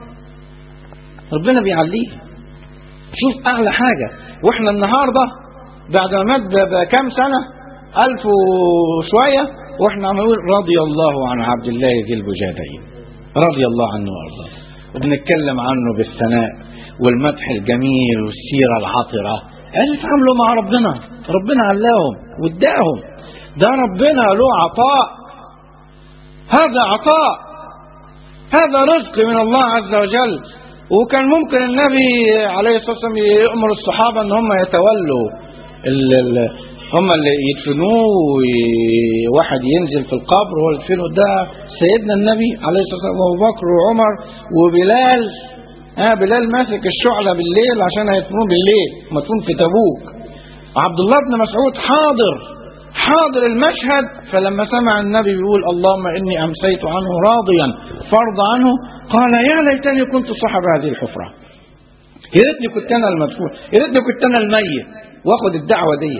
ربنا بيعليه شوف اعلى حاجه واحنا النهارده بعد ما مات ب- بكام سنه ألف وشويه واحنا عم نقول رضي الله عن عبد الله ذي البجادين رضي الله عنه وارضاه وبنتكلم عنه بالثناء والمدح الجميل والسيره العطره قال اتعاملوا مع ربنا ربنا علاهم واداهم ده ربنا له عطاء هذا عطاء هذا رزق من الله عز وجل وكان ممكن النبي عليه الصلاة والسلام يأمر الصحابة ان هم يتولوا ال ال هم اللي يدفنوه وواحد ينزل في القبر هو اللي يدفنه ده سيدنا النبي عليه الصلاة والسلام وابو بكر وعمر وبلال ها بلال ماسك الشعلة بالليل عشان هيدفنوه بالليل مدفون في تبوك عبد الله بن مسعود حاضر حاضر المشهد فلما سمع النبي بيقول اللهم إني أمسيت عنه راضيا فرض عنه قال يا ليتني كنت صاحب هذه الحفرة يا ريتني كنت أنا المدفون يا ريتني كنت أنا الميت واخد الدعوة دي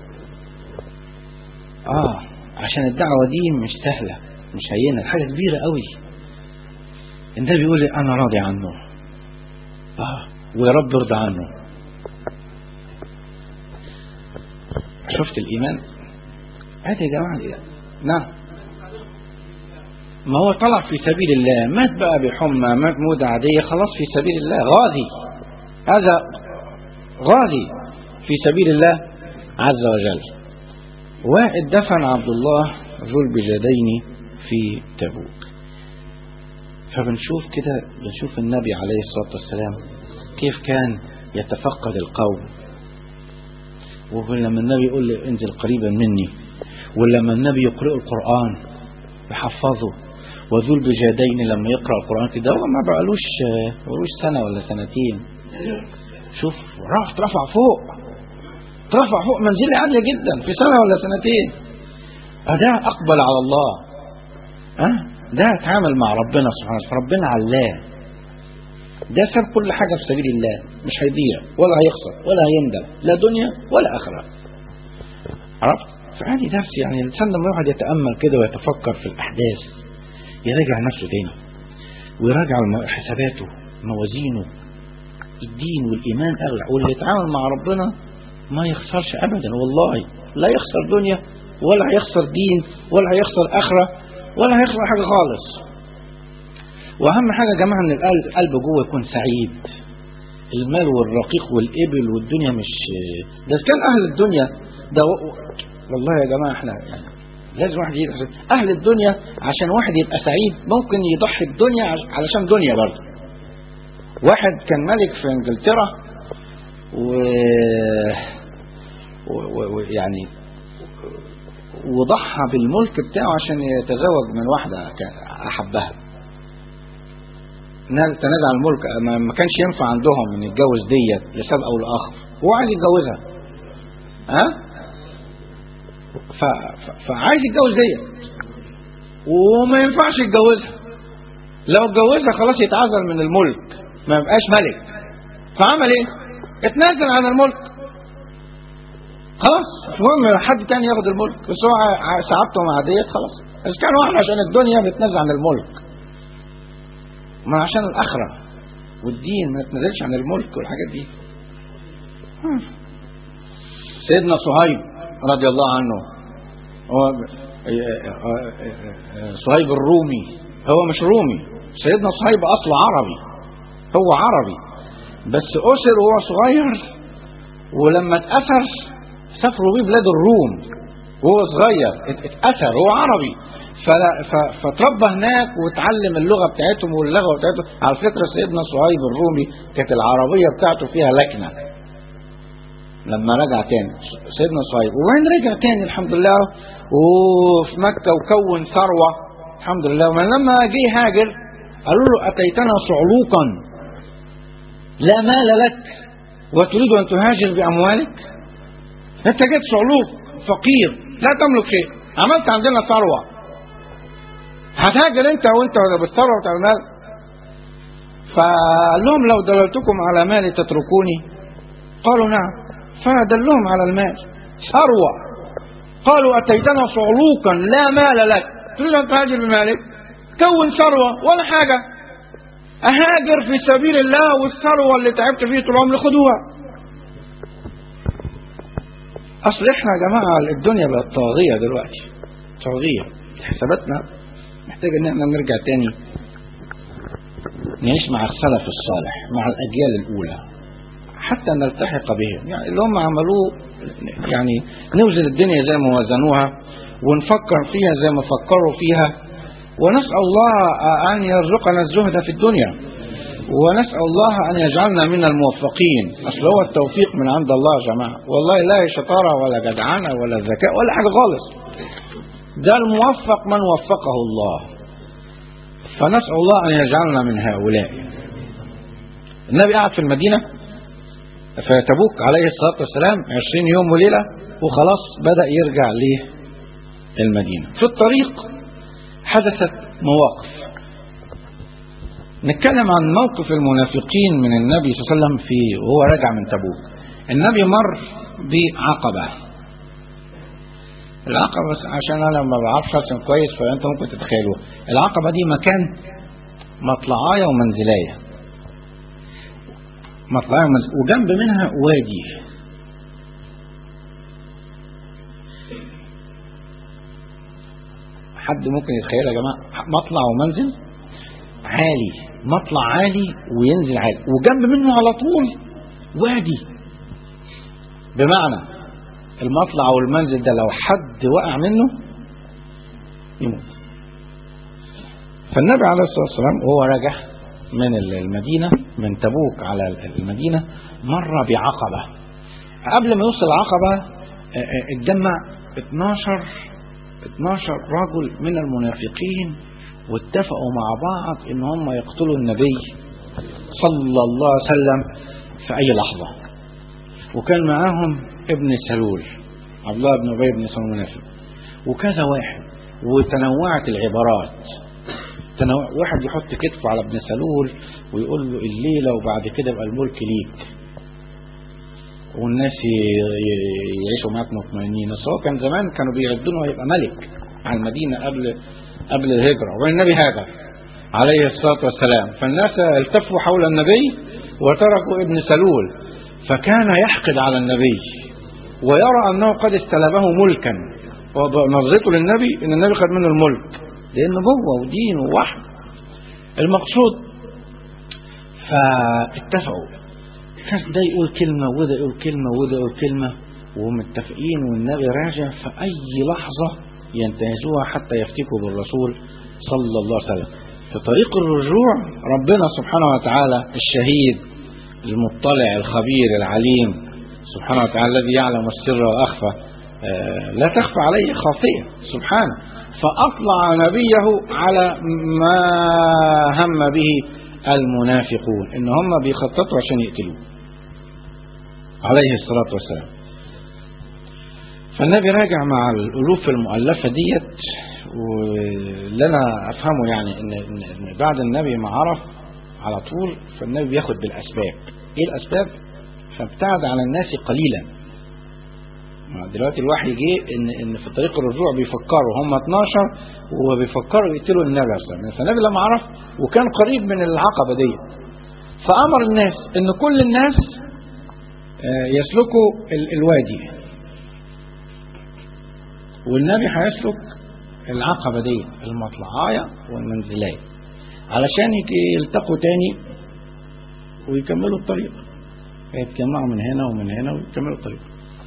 آه عشان الدعوة دي مش سهلة مش هينة حاجة كبيرة قوي النبي يقول لي أنا راضي عنه آه ويا رب ارضى عنه شفت الإيمان هات يا جماعة الإيمان نعم ما هو طلع في سبيل الله مات بقى بحمى مات موتة عادية خلاص في سبيل الله غازي هذا غازي في سبيل الله عز وجل وادفن عبد الله ذو البجدين في تبوك فبنشوف كده بنشوف النبي عليه الصلاة والسلام كيف كان يتفقد القوم ولما النبي يقول لي انزل قريبا مني ولما النبي يقرأ القرآن يحفظه وذو البجادين لما يقرأ القرآن كده هو ما بقالوش بقالوش سنة ولا سنتين شوف راح ترفع فوق ترفع فوق منزلة عالية جدا في سنة ولا سنتين ده أقبل على الله أه؟ ده اتعامل مع ربنا سبحانه وتعالى ربنا علاه ده ساب كل حاجة في سبيل الله مش هيضيع ولا هيخسر ولا هيندم لا دنيا ولا آخرة عرفت فعادي درس يعني الإنسان لما يقعد يتأمل كده ويتفكر في الأحداث يراجع نفسه تاني ويراجع حساباته موازينه الدين والإيمان أغلى واللي يتعامل مع ربنا ما يخسرش أبدا والله لا يخسر دنيا ولا هيخسر دين ولا هيخسر آخرة ولا هيخسر حاجة خالص واهم حاجه يا جماعه ان القلب القلب جوه يكون سعيد المال والرقيق والابل والدنيا مش ده كان اهل الدنيا ده و... والله يا جماعه احنا يعني لازم واحد يبقى اهل الدنيا عشان واحد يبقى سعيد ممكن يضحي الدنيا علشان دنيا برضه واحد كان ملك في انجلترا و ويعني وضحى بالملك بتاعه عشان يتزوج من واحده احبها تنازع عن الملك ما كانش ينفع عندهم ان يتجوز ديت لسبب او لاخر هو عايز يتجوزها ها ف... ف... فعايز يتجوز ديت وما ينفعش يتجوزها لو اتجوزها خلاص يتعزل من الملك ما يبقاش ملك فعمل ايه اتنازل عن الملك خلاص المهم حد تاني ياخد الملك بس هو سعادته مع ديت خلاص بس كان واحد عشان الدنيا بتنازل عن الملك ما عشان الآخرة والدين ما يتنزلش عن الملك والحاجات دي سيدنا صهيب رضي الله عنه هو صهيب الرومي هو مش رومي سيدنا صهيب أصله عربي هو عربي بس أسر وهو صغير ولما اتأثر سافروا بيه بلاد الروم وهو صغير اتأثر هو عربي فتربى هناك وتعلم اللغة بتاعتهم واللغة بتاعتهم على فكرة سيدنا صهيب الرومي كانت العربية بتاعته فيها لكنة لما رجع تاني سيدنا صهيب وبعدين رجع تاني الحمد لله وفي مكة وكون ثروة الحمد لله ومن لما جه هاجر قالوا له أتيتنا صعلوقا لا مال لك وتريد أن تهاجر بأموالك أنت جيت صعلوق فقير لا تملك شيء عملت عندنا ثروة هتهاجر انت وانت بالثروة بتاع المال فقال لهم لو دللتكم على مال تتركوني قالوا نعم فدلهم على المال ثروة قالوا أتيتنا صعلوقا لا مال لك تريد أن تهاجر بمالك كون ثروة ولا حاجة أهاجر في سبيل الله والثروة اللي تعبت فيه طول عمري خدوها اصل احنا يا جماعه الدنيا بقت طاغيه دلوقتي طاغيه حساباتنا محتاجه ان احنا نرجع تاني نعيش مع السلف الصالح مع الاجيال الاولى حتى نلتحق بهم يعني اللي هم عملوه يعني نوزن الدنيا زي ما وزنوها ونفكر فيها زي ما فكروا فيها ونسال الله ان يرزقنا الزهد في الدنيا ونسأل الله أن يجعلنا من الموفقين أصل هو التوفيق من عند الله يا جماعة والله لا هي شطارة ولا جدعنة ولا ذكاء ولا حاجة خالص ده الموفق من وفقه الله فنسأل الله أن يجعلنا من هؤلاء النبي قعد في المدينة في تبوك عليه الصلاة والسلام عشرين يوم وليلة وخلاص بدأ يرجع للمدينة في الطريق حدثت مواقف نتكلم عن موقف المنافقين من النبي صلى الله عليه وسلم في وهو راجع من تبوك النبي مر بعقبة العقبة بس عشان انا ما بعرفش ارسم كويس فانت ممكن تتخيلوا العقبة دي مكان مطلعاية ومنزلاية مطلعاية ومنزل وجنب منها وادي حد ممكن يتخيل يا جماعة مطلع ومنزل عالي مطلع عالي وينزل عالي وجنب منه على طول وادي بمعنى المطلع والمنزل ده لو حد وقع منه يموت فالنبي عليه الصلاة والسلام وهو راجع من المدينة من تبوك على المدينة مر بعقبة قبل ما يوصل العقبة اتجمع 12 12 رجل من المنافقين واتفقوا مع بعض ان هم يقتلوا النبي صلى الله عليه وسلم في اي لحظة وكان معاهم ابن سلول عبد الله بن ابي بن سلول المنافق وكذا واحد وتنوعت العبارات تنوع واحد يحط كتفه على ابن سلول ويقول له الليلة وبعد كده يبقى الملك ليك والناس يعيشوا معاك مطمئنين بس هو كان زمان كانوا بيعدونه يبقى ملك على المدينة قبل قبل الهجرة والنبي هاجر عليه الصلاة والسلام فالناس التفوا حول النبي وتركوا ابن سلول فكان يحقد على النبي ويرى أنه قد استلبه ملكا ونظرته للنبي أن النبي خد منه الملك لأنه نبوة ودين ووحي المقصود فاتفقوا كان ده يقول كلمة وده يقول كلمة وده يقول كلمة ومتفقين والنبي راجع في أي لحظة ينتهزوها حتى يفتكوا بالرسول صلى الله عليه وسلم في طريق الرجوع ربنا سبحانه وتعالى الشهيد المطلع الخبير العليم سبحانه وتعالى الذي يعلم السر وأخفى لا تخفى عليه خافية سبحانه فأطلع نبيه على ما هم به المنافقون إن هم بيخططوا عشان يقتلوه عليه الصلاة والسلام فالنبي راجع مع الألوف المؤلفة ديت واللي أنا أفهمه يعني إن, إن بعد النبي ما عرف على طول فالنبي بياخد بالأسباب إيه الأسباب؟ فابتعد على الناس قليلا دلوقتي الوحي جه ان ان في طريق الرجوع بيفكروا هم 12 وبيفكروا يقتلوا النبي عليه الصلاه والسلام فالنبي لما عرف وكان قريب من العقبه دي فامر الناس ان كل الناس يسلكوا الوادي والنبي هيسلك العقبه دي المطلعايه والمنزلايه علشان يلتقوا تاني ويكملوا الطريق يتجمعوا من هنا ومن هنا ويكملوا الطريق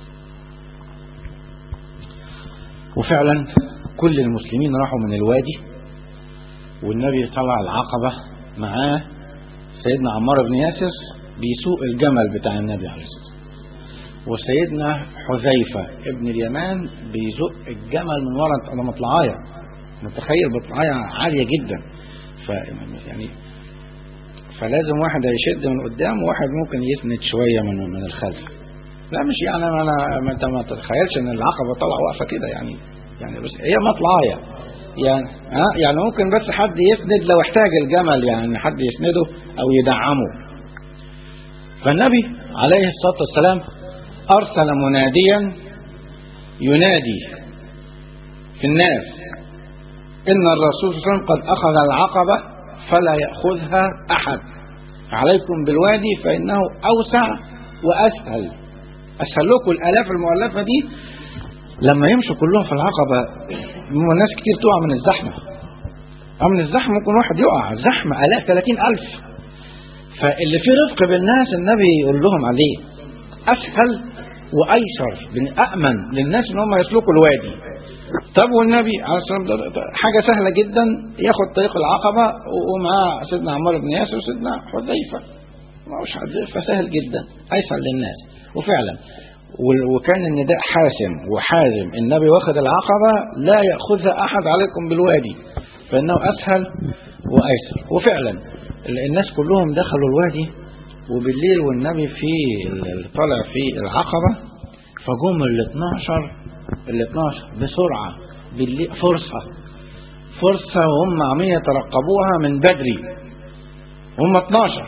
وفعلا كل المسلمين راحوا من الوادي والنبي طلع العقبة معاه سيدنا عمار بن ياسر بيسوق الجمل بتاع النبي عليه الصلاة والسلام وسيدنا حذيفة ابن اليمان بيزق الجمل من ورا انا مطلعاية متخيل مطلعاية عالية جدا ف يعني فلازم واحد هيشد من قدام وواحد ممكن يسند شوية من من الخلف لا مش يعني انا ما انت ما تتخيلش ان العقبه طالعه واقفه كده يعني يعني بس هي مطلعايه يعني ها يعني ممكن بس حد يسند لو احتاج الجمل يعني حد يسنده او يدعمه فالنبي عليه الصلاه والسلام ارسل مناديا ينادي في الناس ان الرسول صلى الله عليه وسلم قد اخذ العقبه فلا ياخذها احد عليكم بالوادي فانه اوسع واسهل أسهل لكم الآلاف المؤلفة دي لما يمشوا كلهم في العقبة الناس كتير تقع من الزحمة أو من الزحمة ممكن واحد يقع زحمة آلاف ثلاثين ألف فاللي فيه رفق بالناس النبي يقول لهم عليه أسهل وأيسر أأمن للناس إن هم يسلكوا الوادي طب والنبي عليه الصلاة والسلام ده- ده حاجة سهلة جدا ياخد طريق العقبة ومعاه سيدنا عمار بن ياسر وسيدنا حذيفة ما هوش حد فسهل جدا أيسر للناس وفعلا وال- وكان النداء حاسم وحازم النبي واخد العقبة لا يأخذها أحد عليكم بالوادي فإنه أسهل وأيسر وفعلا ال- الناس كلهم دخلوا الوادي وبالليل والنبي في ال- طالع في العقبة فجم ال 12 ال 12 بسرعة بالليل فرصة فرصة وهم عمالين يترقبوها من بدري هم 12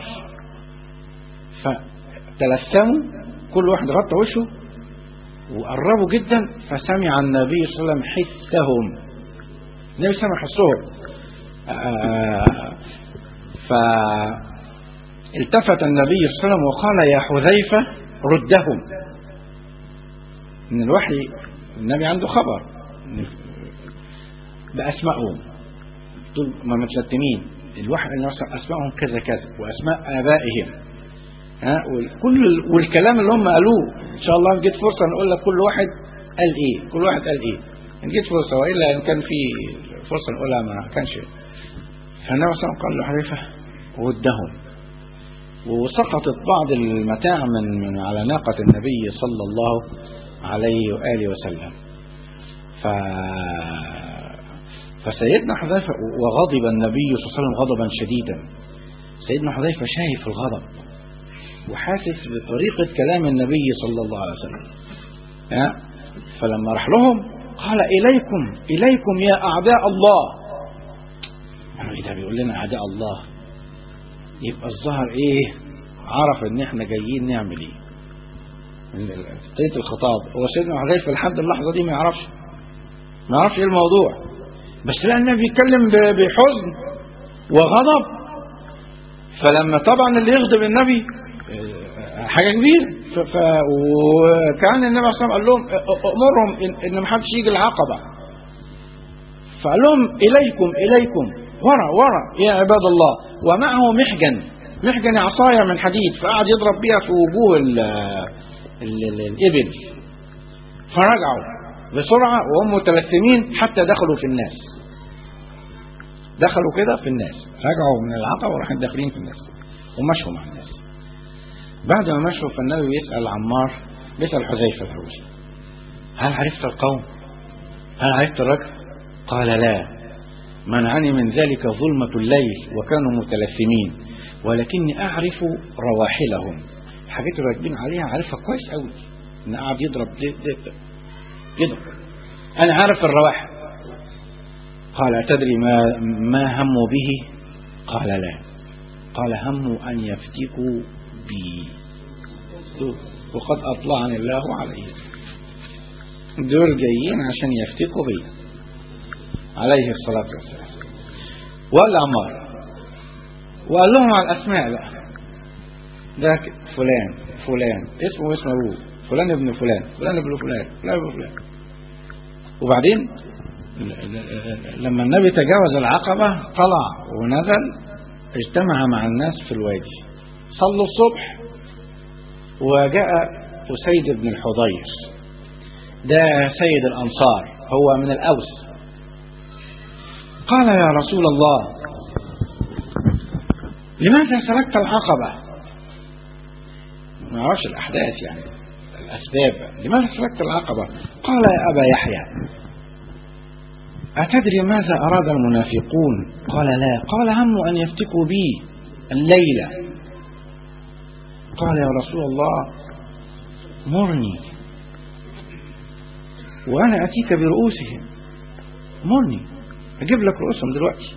فتلثموا كل واحد غطى وشه وقربوا جدا فسمع النبي صلى الله عليه وسلم حسهم النبي سمع حسهم آه، فالتفت النبي صلى الله عليه وسلم وقال يا حذيفة ردهم من الوحي النبي عنده خبر بأسمائهم دول ما متلتمين الوحي النبي صلى الله عليه وسلم أسمائهم كذا كذا وأسماء آبائهم ها وكل والكلام اللي هم قالوه ان شاء الله جيت فرصه نقول لك كل واحد قال ايه كل واحد قال ايه ان جيت فرصه والا ان كان في فرصه نقولها ما كانش فالنبي صلى الله عليه وسلم قال لحذيفه ودهم وسقطت بعض المتاع من من على ناقه النبي صلى الله عليه واله وسلم ف فسيدنا حذيفه وغضب النبي صلى الله عليه وسلم غضبا شديدا سيدنا حذيفه شايف الغضب وحاسس بطريقة كلام النبي صلى الله عليه وسلم ها؟ فلما راح لهم قال إليكم إليكم يا أعداء الله يعني ده بيقول لنا أعداء الله يبقى الظاهر إيه عرف إن إحنا جايين نعمل إيه من طريقة الخطاب هو سيدنا حذيفة لحد اللحظة دي ما يعرفش ما يعرفش إيه الموضوع بس لأن النبي بيتكلم ب- بحزن وغضب فلما طبعا اللي يغضب النبي آه، حاجه كبيره ف- ف- وكان النبي صلى الله عليه وسلم قال لهم آه، امرهم ان, إن ما حدش يجي العقبه فقال لهم اليكم اليكم ورا ورا يا عباد الله ومعه محجن محجن عصايه من حديد فقعد يضرب بيها في وجوه ال ال ال الابل فرجعوا بسرعه وهم متلثمين حتى دخلوا في الناس دخلوا كده في الناس رجعوا من العقبة وراحوا داخلين في الناس ومشوا مع الناس بعد ما مشوا فالنبي بيسأل عمار بيسأل حذيفة الأول هل عرفت القوم هل عرفت الرجل قال لا منعني من ذلك ظلمة الليل وكانوا متلثمين ولكني أعرف رواحلهم الحاجات اللي راكبين عليها عارفها كويس قوي إن قاعد يضرب يضرب أنا عارف الرواحل قال أتدري ما ما هموا به قال لا قال هموا أن يفتكوا بي وقد أطلعني الله عليه دول جايين عشان يفتكوا بي عليه الصلاة والسلام وقال عمار وقال لهم على الأسماء بقى ده فلان فلان اسمه واسم أبوه فلان ابن فلان فلان ابن فلان فلان ابن فلان وبعدين لما النبي تجاوز العقبة طلع ونزل اجتمع مع الناس في الوادي صلوا الصبح وجاء أسيد بن الحضير ده سيد الأنصار هو من الأوس قال يا رسول الله لماذا سلكت العقبة ما نعرفش الأحداث يعني الأسباب لماذا سلكت العقبة قال يا أبا يحيى أتدري ماذا أراد المنافقون قال لا قال هم أن يفتكوا بي الليلة قال يا رسول الله مرني وأنا أتيك برؤوسهم مرني أجيب لك رؤوسهم دلوقتي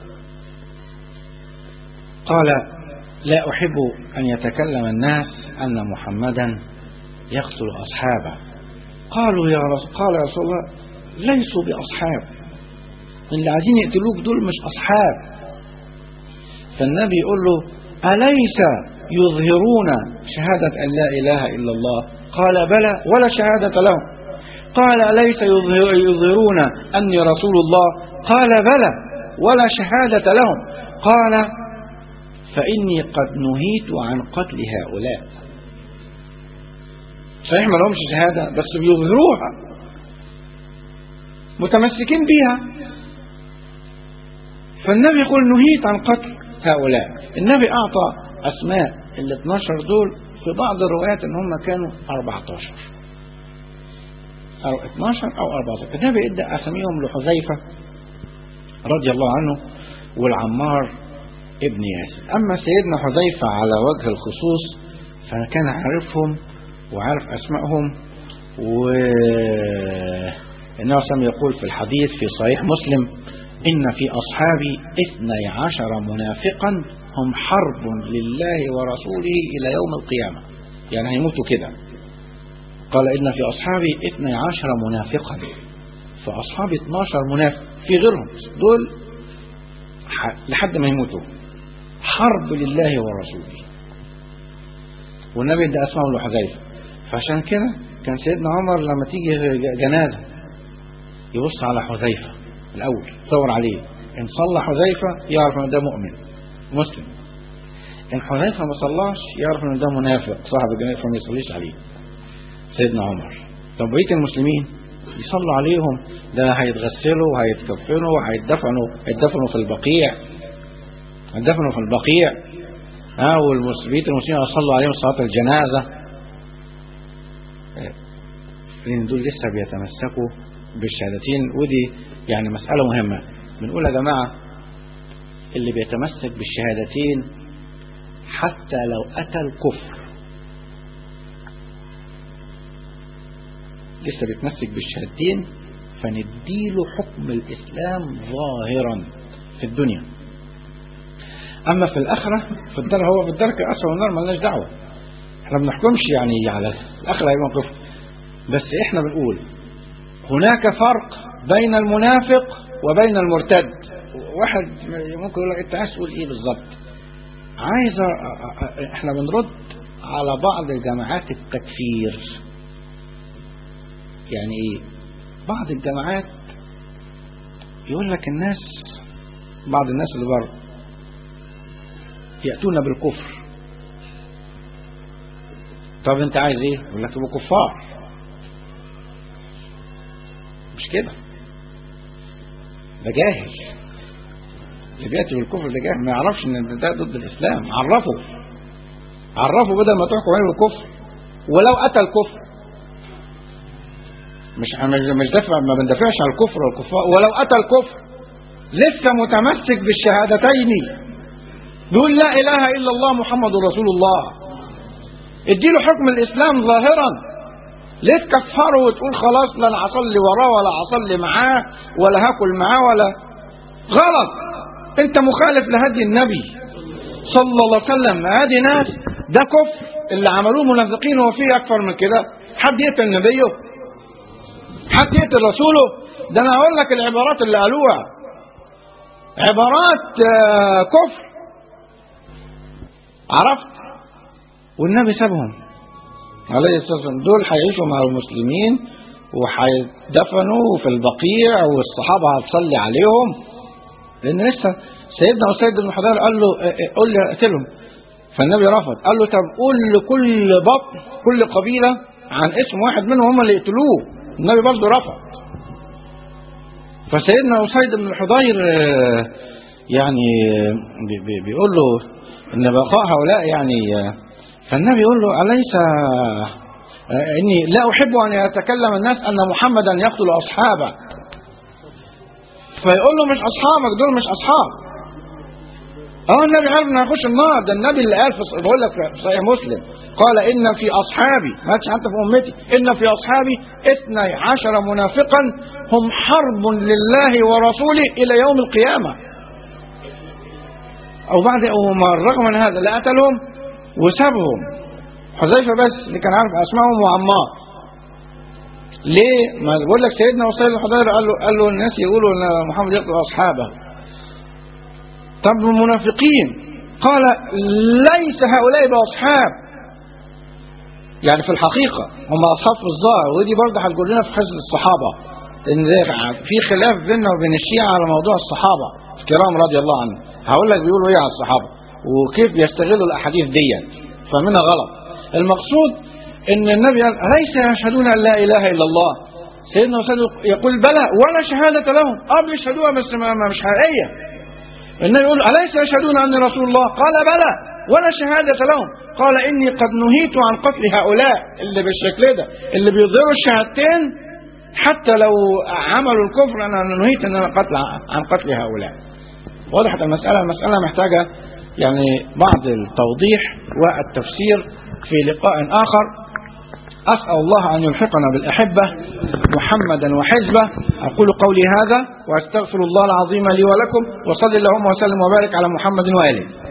قال لا أحب أن يتكلم الناس أن محمدا يقتل أصحابه قالوا يا رسول قال يا رسول الله ليسوا بأصحاب اللي عايزين يقتلوك دول مش أصحاب فالنبي يقول له أليس يظهرون شهادة أن لا إله إلا الله قال بلى ولا شهادة لهم قال أليس يظهر يظهرون أني رسول الله قال بلى ولا شهادة لهم قال فإني قد نهيت عن قتل هؤلاء صحيح ما لهمش شهادة بس بيظهروها متمسكين بيها فالنبي يقول نهيت عن قتل هؤلاء النبي أعطى أسماء ال 12 دول في بعض الروايات ان هم كانوا 14 أو 12 أو 14 النبي ادى أساميهم لحذيفة رضي الله عنه والعمار ابن ياسر أما سيدنا حذيفة على وجه الخصوص فكان عارفهم وعارف أسمائهم و النبي صلى يقول في الحديث في صحيح مسلم إن في أصحابي اثني عشر منافقا هم حرب لله ورسوله إلى يوم القيامة يعني هيموتوا كده قال إن في أصحابي اثني عشر منافقا فأصحابي 12 منافق في غيرهم دول لحد ما يموتوا حرب لله ورسوله والنبي ادى اسمائهم لحذيفه فعشان كده كان سيدنا عمر لما تيجي جنازه يبص على حذيفه الاول يصور عليه ان صلى حذيفه يعرف ان ده مؤمن مسلم ان حذيفه ما صلاش يعرف ان ده منافق صاحب الجنازه فما يصليش عليه سيدنا عمر طب بقيه المسلمين يصلوا عليهم ده هيتغسلوا وهيتكفنوا وهيدفنوا هيدفنوا في البقيع هيدفنوا في البقيع ها والمسلمين المسلمين يصلوا عليهم صلاة الجنازة لأن دول لسه بيتمسكوا بالشهادتين ودي يعني مسألة مهمة بنقول يا جماعة اللي بيتمسك بالشهادتين حتى لو أتى الكفر لسه بيتمسك بالشهادتين فنديله حكم الإسلام ظاهرا في الدنيا أما في الآخرة في الدرك هو في الدرك الأسفل النار ملناش دعوة احنا ما بنحكمش يعني على الآخرة هيبقى كفر بس احنا بنقول هناك فرق بين المنافق وبين المرتد واحد ممكن يقول لك انت عايز تقول ايه بالظبط عايز احنا بنرد على بعض جماعات التكفير يعني ايه بعض الجماعات يقول لك الناس بعض الناس اللي بره يأتون بالكفر طب انت عايز ايه يقول لك تبقوا كفار مش كده ده جاهل اللي بيأتي بالكفر ده جاهل ما يعرفش ان ده ضد الاسلام عرفه عرفه بدل ما تحكم عليه بالكفر ولو اتى الكفر مش مش دافع ما بندافعش على الكفر والكفار ولو اتى الكفر لسه متمسك بالشهادتين بيقول لا اله الا الله محمد رسول الله اديله حكم الاسلام ظاهرا ليه تكفره وتقول خلاص لا انا هصلي وراه ولا هصلي معاه ولا هاكل معاه ولا غلط انت مخالف لهدي النبي صلى الله عليه وسلم هذه ناس ده كفر اللي عملوه منافقين وفيه اكثر من كده حد يقتل نبيه حد يقتل رسوله ده انا هقول لك العبارات اللي قالوها عبارات كفر عرفت والنبي سابهم عليه الصلاه والسلام دول هيعيشوا مع المسلمين وهيدفنوا في البقيع والصحابه هتصلي عليهم لان لسه سيدنا اسيد بن حضير قال له قول لي اقتلهم فالنبي رفض قال له طب قول لكل بطن كل قبيله عن اسم واحد منهم هم اللي يقتلوه النبي برضه رفض فسيدنا أسيد بن الحضير يعني بيقول له ان بقاء هؤلاء يعني فالنبي يقول له أليس إني لا أحب أن يتكلم الناس أن محمدا يقتل أصحابه فيقول له مش أصحابك دول مش أصحاب اه النبي عارف انه هيخش النار ده النبي اللي قال في بقول لك في صحيح مسلم قال ان في اصحابي ما قالش حتى في امتي ان في اصحابي اثني عشر منافقا هم حرب لله ورسوله الى يوم القيامه او بعد او رغم من هذا لا قتلهم وسابهم حذيفه بس اللي كان عارف اسمائهم وعمار ليه؟ ما بقول لك سيدنا وسيد الحضير قال له قال له الناس يقولوا ان محمد يقتل اصحابه طب المنافقين قال ليس هؤلاء بأصحاب يعني في الحقيقة هم أصحاب في الظاهر ودي برضه هتقول لنا في حزب الصحابة إن في خلاف بيننا وبين الشيعة على موضوع الصحابة الكرام رضي الله عنهم هقول لك بيقولوا إيه على الصحابة وكيف يستغلوا الأحاديث ديت فمنها غلط المقصود إن النبي قال أليس يشهدون أن لا إله إلا الله سيدنا حسين يقول بلى ولا شهادة لهم اه بيشهدوها بس ما ما مش حقيقية النبي يقول أليس يشهدون أني رسول الله قال بلى ولا شهادة لهم قال إني قد نهيت عن قتل هؤلاء اللي بالشكل ده اللي بيظهروا الشهادتين حتى لو عملوا الكفر أنا نهيت أن أنا قتل عن قتل هؤلاء وضحت المسألة المسألة محتاجة يعني بعض التوضيح والتفسير في لقاء آخر أسأل الله أن يلحقنا بالأحبة محمدا وحزبه أقول قولي هذا وأستغفر الله العظيم لي ولكم وصل اللهم وسلم وبارك على محمد وآله